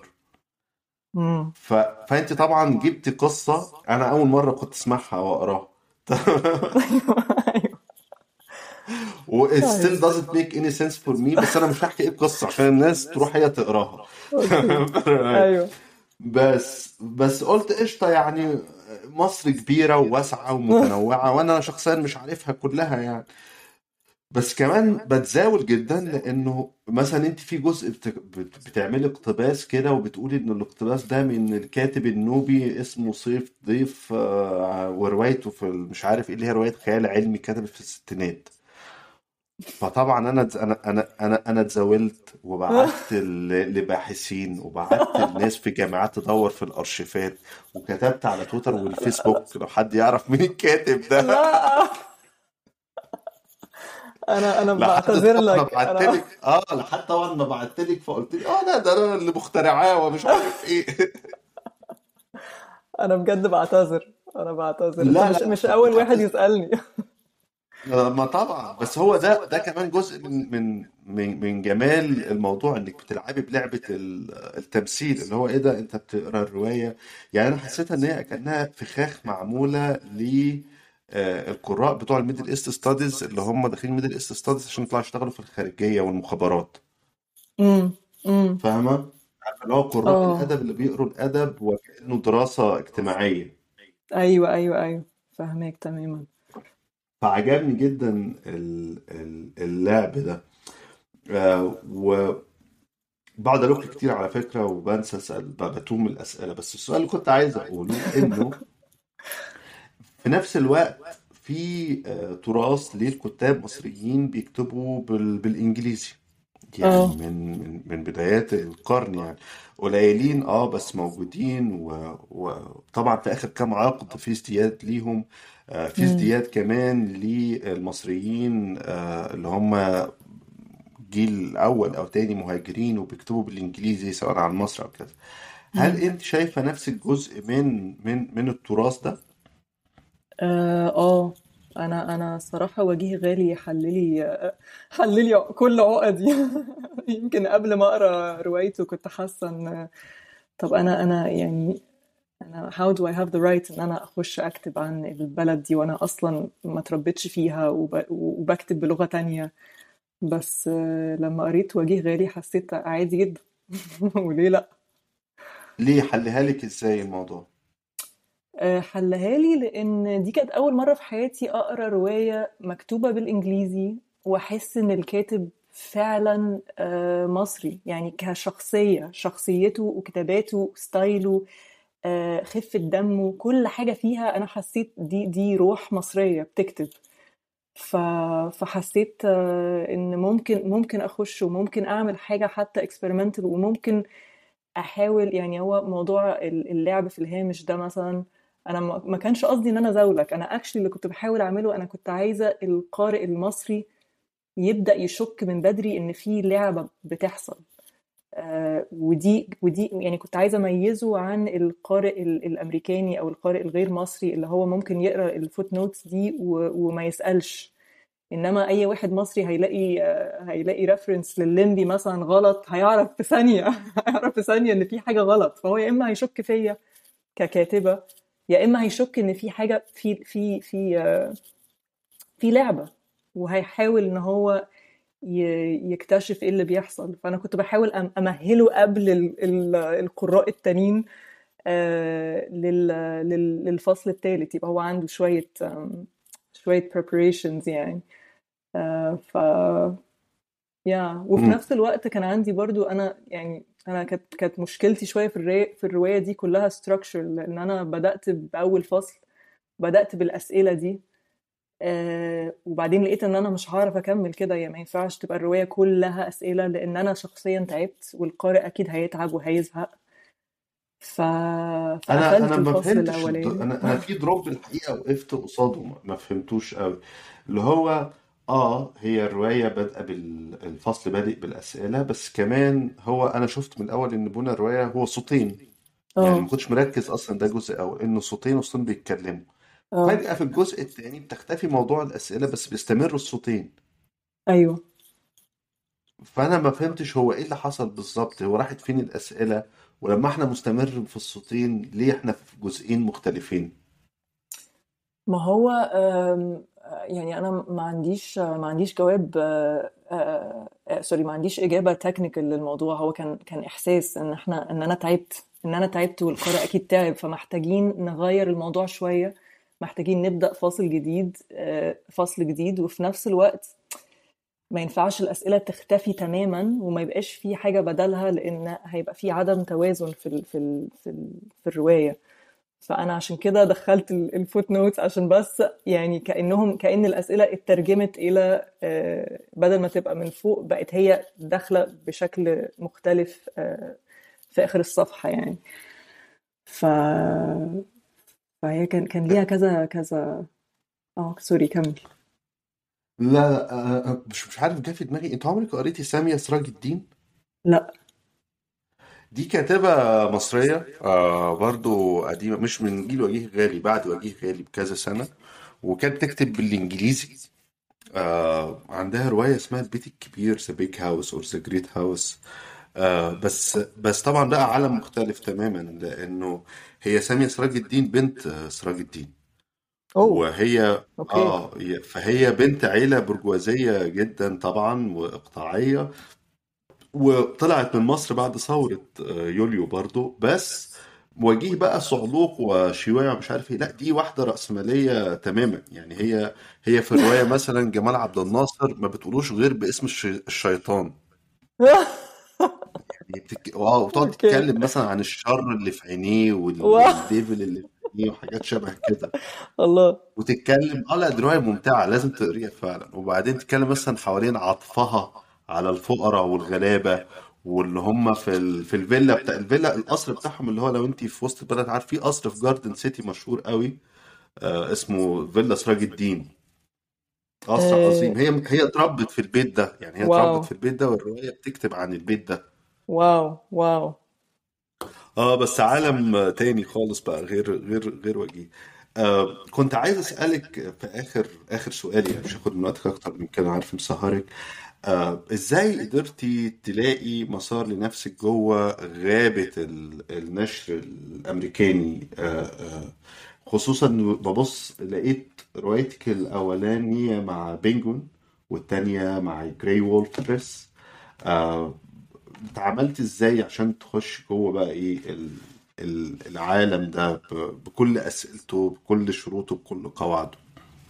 امم ف... فانت طبعا جبتي قصه انا اول مره كنت اسمعها واقراها ايوه ايوه و it still كويس doesn't make any sense for me بس انا مش هحكي ايه القصه عشان الناس تروح هي تقراها اوكي ايوه بس بس قلت قشطه يعني مصر كبيره وواسعه ومتنوعه وانا شخصيا مش عارفها كلها يعني بس كمان بتزاول جدا لانه مثلا انت في جزء بت... بت... بتعملي اقتباس كده وبتقولي ان الاقتباس ده من الكاتب النوبي اسمه سيف ضيف آه، وروايته في ال- مش عارف ايه اللي هي روايه خيال علمي كتبت في الستينات فطبعا انا انا انا انا انا اتزاولت وبعت ل- لباحثين وبعت لناس في جامعات تدور في الارشيفات وكتبت على تويتر والفيسبوك لو حد يعرف مين الكاتب ده لا انا انا لحد بعتذر طبعا انا لك بعت انا لك اه لحد طبعا ما بعت لك فقلت لي اه لا ده انا اللي مخترعاه ومش عارف ايه انا بجد بعتذر انا بعتذر انت لا مش لا مش اول واحد بتعتذر يسألني آه، ما طبعا بس هو ده ده كمان جزء من من من من جمال الموضوع انك بتلعبي بلعبه ال- التمثيل اللي هو ايه ده انت بتقرا الروايه يعني انا حسيتها ان هي كانها فخاخ معموله ل آه، القراء بتوع الميدل ايست ستاديز اللي هم داخلين ميدل ايست ستاديز عشان يطلعوا يشتغلوا في الخارجيه والمخابرات امم امم فاهمه؟ عارفه اللي هو قراء اه الادب اللي بيقروا الادب وكانه دراسه اجتماعيه ايوه ايوه ايوه فاهمك تماما فعجبني جدا ال- ال- اللعب ده آه، وبقعد ألوك كتير على فكرة وبنسى أسأل ب- بتوه من الأسئلة بس السؤال اللي كنت عايز أقوله إنه في نفس الوقت في آه، تراث للكتاب مصريين بيكتبوا بال- بالإنجليزي يعني اه من من من بدايات القرن يعني قليلين اه بس موجودين و- وطبعا في آخر كام عقد في ازدياد ليهم آه، في امم ازدياد كمان للمصريين آه، اللي هم جيل أول أو تاني مهاجرين وبيكتبوا بالإنجليزي سواء عن مصر أو كذا هل امم أنت شايفة نفسك جزء من من من التراث ده؟ اه آه. انا انا صراحة وجيه غالي حللي حللي كل عقدي يمكن قبل ما اقرا روايته كنت حاسة ان طب انا انا يعني انا how do I have the right ان انا اخش اكتب عن البلد دي وانا اصلا ما تربيتش فيها وب... وبكتب بلغة تانية بس آه، لما قريت وجيه غالي حسيت عادي جدا وليه لا ليه حلها لك إزاي الموضوع؟ آه، حلها لي لان دي كانت اول مره في حياتي اقرا روايه مكتوبه بالانجليزي واحس ان الكاتب فعلا آه، مصري يعني كشخصيه شخصيته وكتاباته ستايله آه، خفه دمه كل حاجه فيها انا حسيت دي دي روح مصريه بتكتب ف... فحسيت آه، ان ممكن ممكن اخش وممكن اعمل حاجه حتى اكسبيرمنتال وممكن احاول يعني هو موضوع ال- اللعب في الهامش ده مثلا انا ما ما كانش قصدي ان انا زاولك انا اكشلي اللي كنت بحاول اعمله انا كنت عايزه القارئ المصري يبدا يشك من بدري ان في لعبه بتحصل آه ودي ودي يعني كنت عايزه اميزه عن القارئ ال- الامريكاني او القارئ الغير مصري اللي هو ممكن يقرا الفوت نوتس دي و- وما يسالش انما اي واحد مصري هيلاقي آه، هيلاقي ريفرنس للليمبي مثلا غلط هيعرف في ثانيه هيعرف في ثانيه ان في حاجه غلط فهو يا اما هيشك فيا ككاتبه يا اما هيشك ان في حاجه في في في آه، في لعبه وهيحاول ان هو ي- يكتشف ايه اللي بيحصل فانا كنت بحاول أم- امهله قبل ال- ال- القراء التانيين آه، لل- لل- للفصل الثالث يبقى هو عنده شويه آم، شويه preparations يعني آه، ف يا وفي مم. نفس الوقت كان عندي برضو انا يعني انا كانت كانت مشكلتي شويه في الروايه في الروايه دي كلها structure لان انا بدات باول فصل بدات بالاسئله دي آه وبعدين لقيت ان انا مش هعرف اكمل كده يعني ما ينفعش تبقى الروايه كلها اسئله لان انا شخصيا تعبت والقارئ اكيد هيتعب وهيزهق ف... انا فقفلت انا ما الفصل فهمتش الد- الاولاني انا انا في دروب الحقيقه وقفت قصاده ما ما فهمتوش قوي اللي هو اه هي الروايه بادئه بالفصل بادئ بالاسئله بس كمان هو انا شفت من الاول ان بنى الروايه هو صوتين يعني ما اه كنتش مركز اصلا ده جزء اول انه صوتين وصوتين بيتكلموا اه فجاه في الجزء الثاني بتختفي موضوع الاسئله بس بيستمروا الصوتين ايوه فانا ما فهمتش هو ايه اللي حصل بالظبط هو راحت فين الاسئله ولما احنا مستمر في الصوتين ليه احنا في جزئين مختلفين ما هو آم، يعني انا ما عنديش ما عنديش جواب آه، آه، آه، سوري ما عنديش اجابه تكنيكال للموضوع هو كان كان احساس ان احنا ان انا تعبت ان انا تعبت والقارئ اكيد تعب فمحتاجين نغير الموضوع شويه محتاجين نبدا فاصل جديد آه، فصل جديد وفي نفس الوقت ما ينفعش الاسئله تختفي تماما وما يبقاش في حاجه بدلها لان هيبقى في عدم توازن في ال في ال في, ال في الروايه فانا عشان كده دخلت الفوت نوتس عشان بس يعني كانهم كان الاسئله اترجمت الى آه، بدل ما تبقى من فوق بقت هي داخله بشكل مختلف آه، في اخر الصفحه يعني ف فهي كان كان ليها كذا كذا اه سوري كمل لا لا آه، آه، مش مش عارف جه في دماغي انت عمرك قريتي سامية سراج الدين لا دي كاتبة مصرية آه برضو قديمة مش من جيل وجيه غالي بعد وجيه غالي بكذا سنة وكانت تكتب بالإنجليزي آه عندها رواية اسمها البيت الكبير ذا بيج هاوس اور ذا جريت هاوس آه بس بس طبعا ده عالم مختلف تماما لأنه هي سامية سراج الدين بنت آه، سراج الدين اوه وهي اوكي اه فهي بنت عيلة برجوازية جدا طبعا وإقطاعية وطلعت من مصر بعد ثورة آه، يوليو برضو بس وجيه بقى صعلوك وشيوعي ومش عارف ايه لا دي واحدة رأسمالية تماما يعني هي هي في الرواية مثلا جمال عبد الناصر ما بتقولوش غير باسم الش... الشيطان يعني بتك... واو وتقعد اوكي تتكلم مثلا عن الشر اللي في عينيه وال... واو والديفل اللي في عينيه وحاجات شبه كده الله وتتكلم اه لا دي رواية ممتعة لازم تقريها فعلا وبعدين تتكلم مثلا حوالين عطفها على الفقراء والغلابة واللي هم في ال... في الفيلا بتاع الفيلا القصر بتاعهم اللي هو لو انت في وسط البلد عارف في قصر في جاردن سيتي مشهور قوي آه اسمه فيلا سراج الدين قصر آه، عظيم هي هي اتربت في البيت ده يعني هي واو اتربت في البيت ده والرواية بتكتب عن البيت ده واو واو اه بس عالم تاني خالص بقى غير غير غير وجيه آه كنت عايز اسالك في اخر اخر سؤالي يعني مش هاخد من وقتك اكتر من كده عارف مسهرك آه ازاي قدرتي تلاقي مسار لنفسك جوه غابة ال- النشر الامريكاني آه آه خصوصا إنه ببص لقيت روايتك الاولانية مع بينجوين والتانية مع جراي وولف بريس آه، اتعاملت ازاي عشان تخش جوه بقى ايه ال- ال- العالم ده ب- بكل اسئلته بكل شروطه بكل قواعده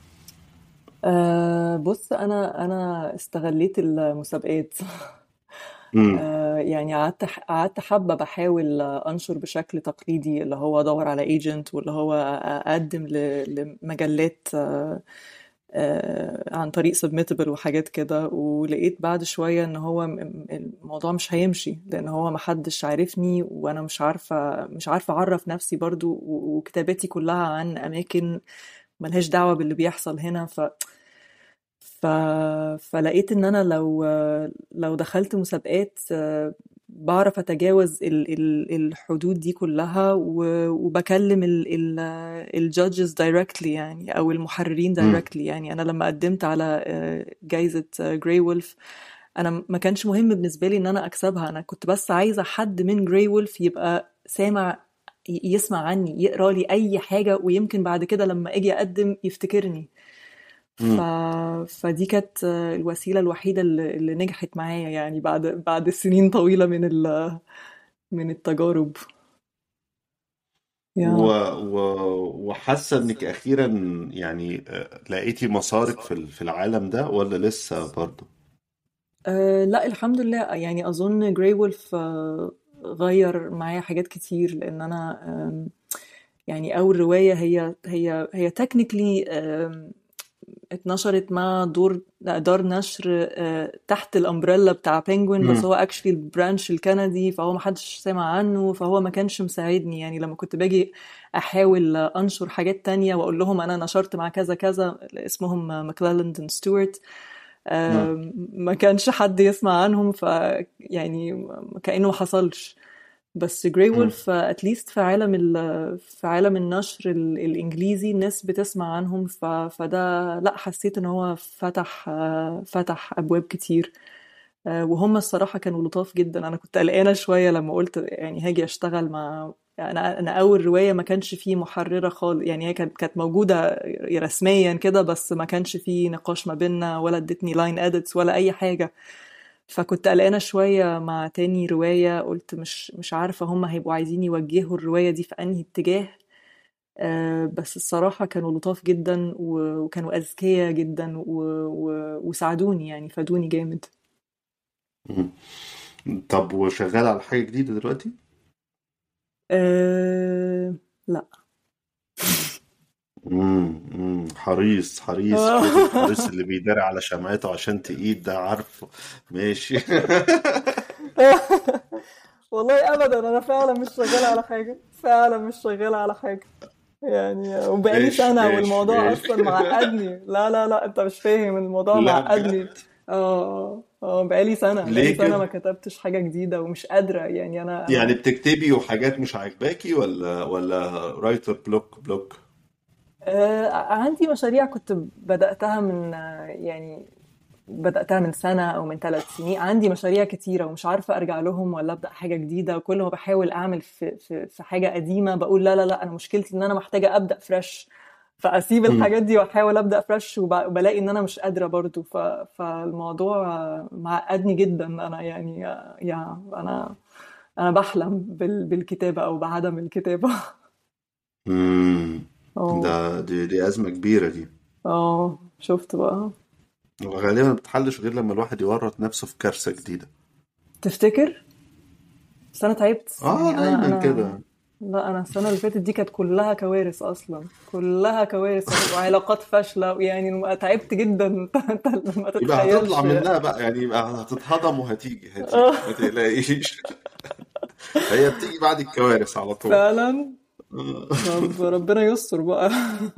أه بص انا انا استغليت المسابقات امم أه يعني قعدت قعدت حبه بحاول انشر بشكل تقليدي اللي هو ادور على ايجنت واللي هو اقدم ل- لمجلات أه أه عن طريق سبميتبل وحاجات كده ولقيت بعد شويه ان هو م- م- الموضوع مش هيمشي لان هو محدش عارفني وانا مش عارفه مش عارفه اعرف نفسي برضو و- وكتاباتي كلها عن اماكن ملهاش دعوه باللي بيحصل هنا ف ف... فلقيت ان انا لو لو دخلت مسابقات آه، بعرف اتجاوز ال... ال... الحدود دي كلها و... وبكلم ال... ال... الجادجز دايركتلي يعني او المحررين امم دايركتلي يعني انا لما قدمت على آه، جايزة جراي وولف انا ما كانش مهم بالنسبة لي ان انا اكسبها انا كنت بس عايزة حد من جراي وولف يبقى سامع ي- يسمع عني يقرا لي اي حاجة ويمكن بعد كده لما اجي اقدم يفتكرني ف... امم فدي كانت الوسيلة الوحيدة اللي, اللي نجحت معايا يعني بعد بعد سنين طويلة من ال... من التجارب و... يا و... وحاسه انك اخيرا يعني آه، لقيتي مسارك في ال- في العالم ده ولا لسه برضه أه لا الحمد لله يعني أظن جراي وولف أه غير معايا حاجات كتير لأن أنا أم، يعني أول رواية هي هي هي تكنيكلي اتنشرت مع دور دار نشر آه، تحت الامبريلا بتاع بينجوين بس امم هو اكشلي البرانش الكندي فهو ما حدش سمع عنه فهو ما كانش مساعدني يعني لما كنت باجي احاول انشر حاجات تانية واقول لهم انا نشرت مع كذا كذا اسمهم ماكليلاند اند ستيوارت امم آم، ما كانش حد يسمع عنهم ف يعني كأنه ما حصلش بس جراي امم وولف اتليست في عالم ال في عالم النشر ال- الانجليزي الناس بتسمع عنهم ف فده لا حسيت ان هو فتح آه، فتح ابواب كتير آه، وهم الصراحه كانوا لطاف جدا انا كنت قلقانه شويه لما قلت يعني هاجي اشتغل مع انا انا اول روايه ما كانش فيه محرره خالص يعني هي كانت كانت موجوده رسميا كده بس ما كانش فيه نقاش ما بيننا ولا ادتني لاين اديتس ولا اي حاجه فكنت قلقانة شوية مع تاني رواية قلت مش مش عارفة هم هيبقوا عايزين يوجهوا الرواية دي في أنهي اتجاه آه، بس الصراحة كانوا لطاف جدا و- وكانوا أذكياء جدا و... و... وساعدوني يعني فادوني جامد امم طب وشغال على حاجه جديده دلوقتي أه... لا امم أمم. حريص حريص خد الحريص اللي بيداري على شمعته عشان تقيد ده عارفه ماشي والله أبدا أنا فعلا مش شغالة على حاجة فعلا مش شغالة على حاجة يعني وبقالي ماشي سنة ماشي والموضوع ماشي أصلا معقدني لا لا لا أنت مش فاهم الموضوع لا معقدني بجد اه اه بقالي سنة بقالي ليه سنة ما كده كتبتش حاجة جديدة ومش قادرة يعني أنا يعني أنا بتكتبي وحاجات مش عاجباكي ولا ولا رايتر بلوك بلوك آه، عندي مشاريع كنت بدأتها من آه، يعني بدأتها من سنة أو من ثلاث سنين عندي مشاريع كتيرة ومش عارفة أرجع لهم ولا أبدأ حاجة جديدة وكل ما بحاول أعمل في, في, في حاجة قديمة بقول لا لا لا أنا مشكلتي إن أنا محتاجة أبدأ فريش فأسيب مم. الحاجات دي وأحاول أبدأ فريش وب- وبلاقي إن أنا مش قادرة برضو ف, فالموضوع آه، معقدني جدا أنا يعني آه، يا أنا أنا بحلم بال, بالكتابة أو بعدم الكتابة مم. اه ده دي, دي أزمة كبيرة دي اه شفت بقى وغالبا ما بتحلش غير لما الواحد يورط نفسه في كارثة جديدة تفتكر بس انا تعبت اه يعني انا دايما انا كده لا انا السنه اللي فاتت دي كانت كلها كوارث اصلا كلها كوارث وعلاقات فاشله يعني تعبت جدا انت أنت ما يبقى هتطلع تتخيلش منها بقى يعني يبقى هتتهضم وهتيجي هتيجي اه ما تقلقيش هي بتيجي بعد الكوارث على طول فعلا طب ربنا يستر بقى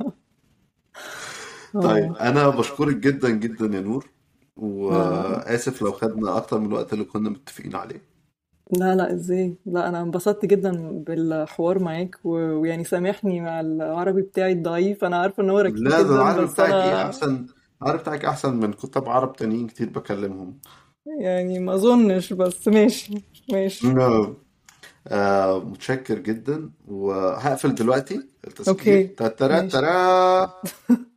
طيب اه انا بشكرك جدا جدا يا نور اه واسف لو خدنا اكتر من الوقت اللي كنا متفقين عليه لا لا ازاي لا انا انبسطت جدا بالحوار معاك و- ويعني سامحني مع العربي بتاعي الضعيف انا عارفه ان هو ركيك لا ده جدا العربي بس بتاعك ايه انا احسن العربي بتاعك احسن من كتاب عرب تانيين كتير بكلمهم يعني ما اظنش بس ماشي ماشي نعم. آه متشكر جدا وهقفل دلوقتي التسجيل اوكي تترا ماشي ترا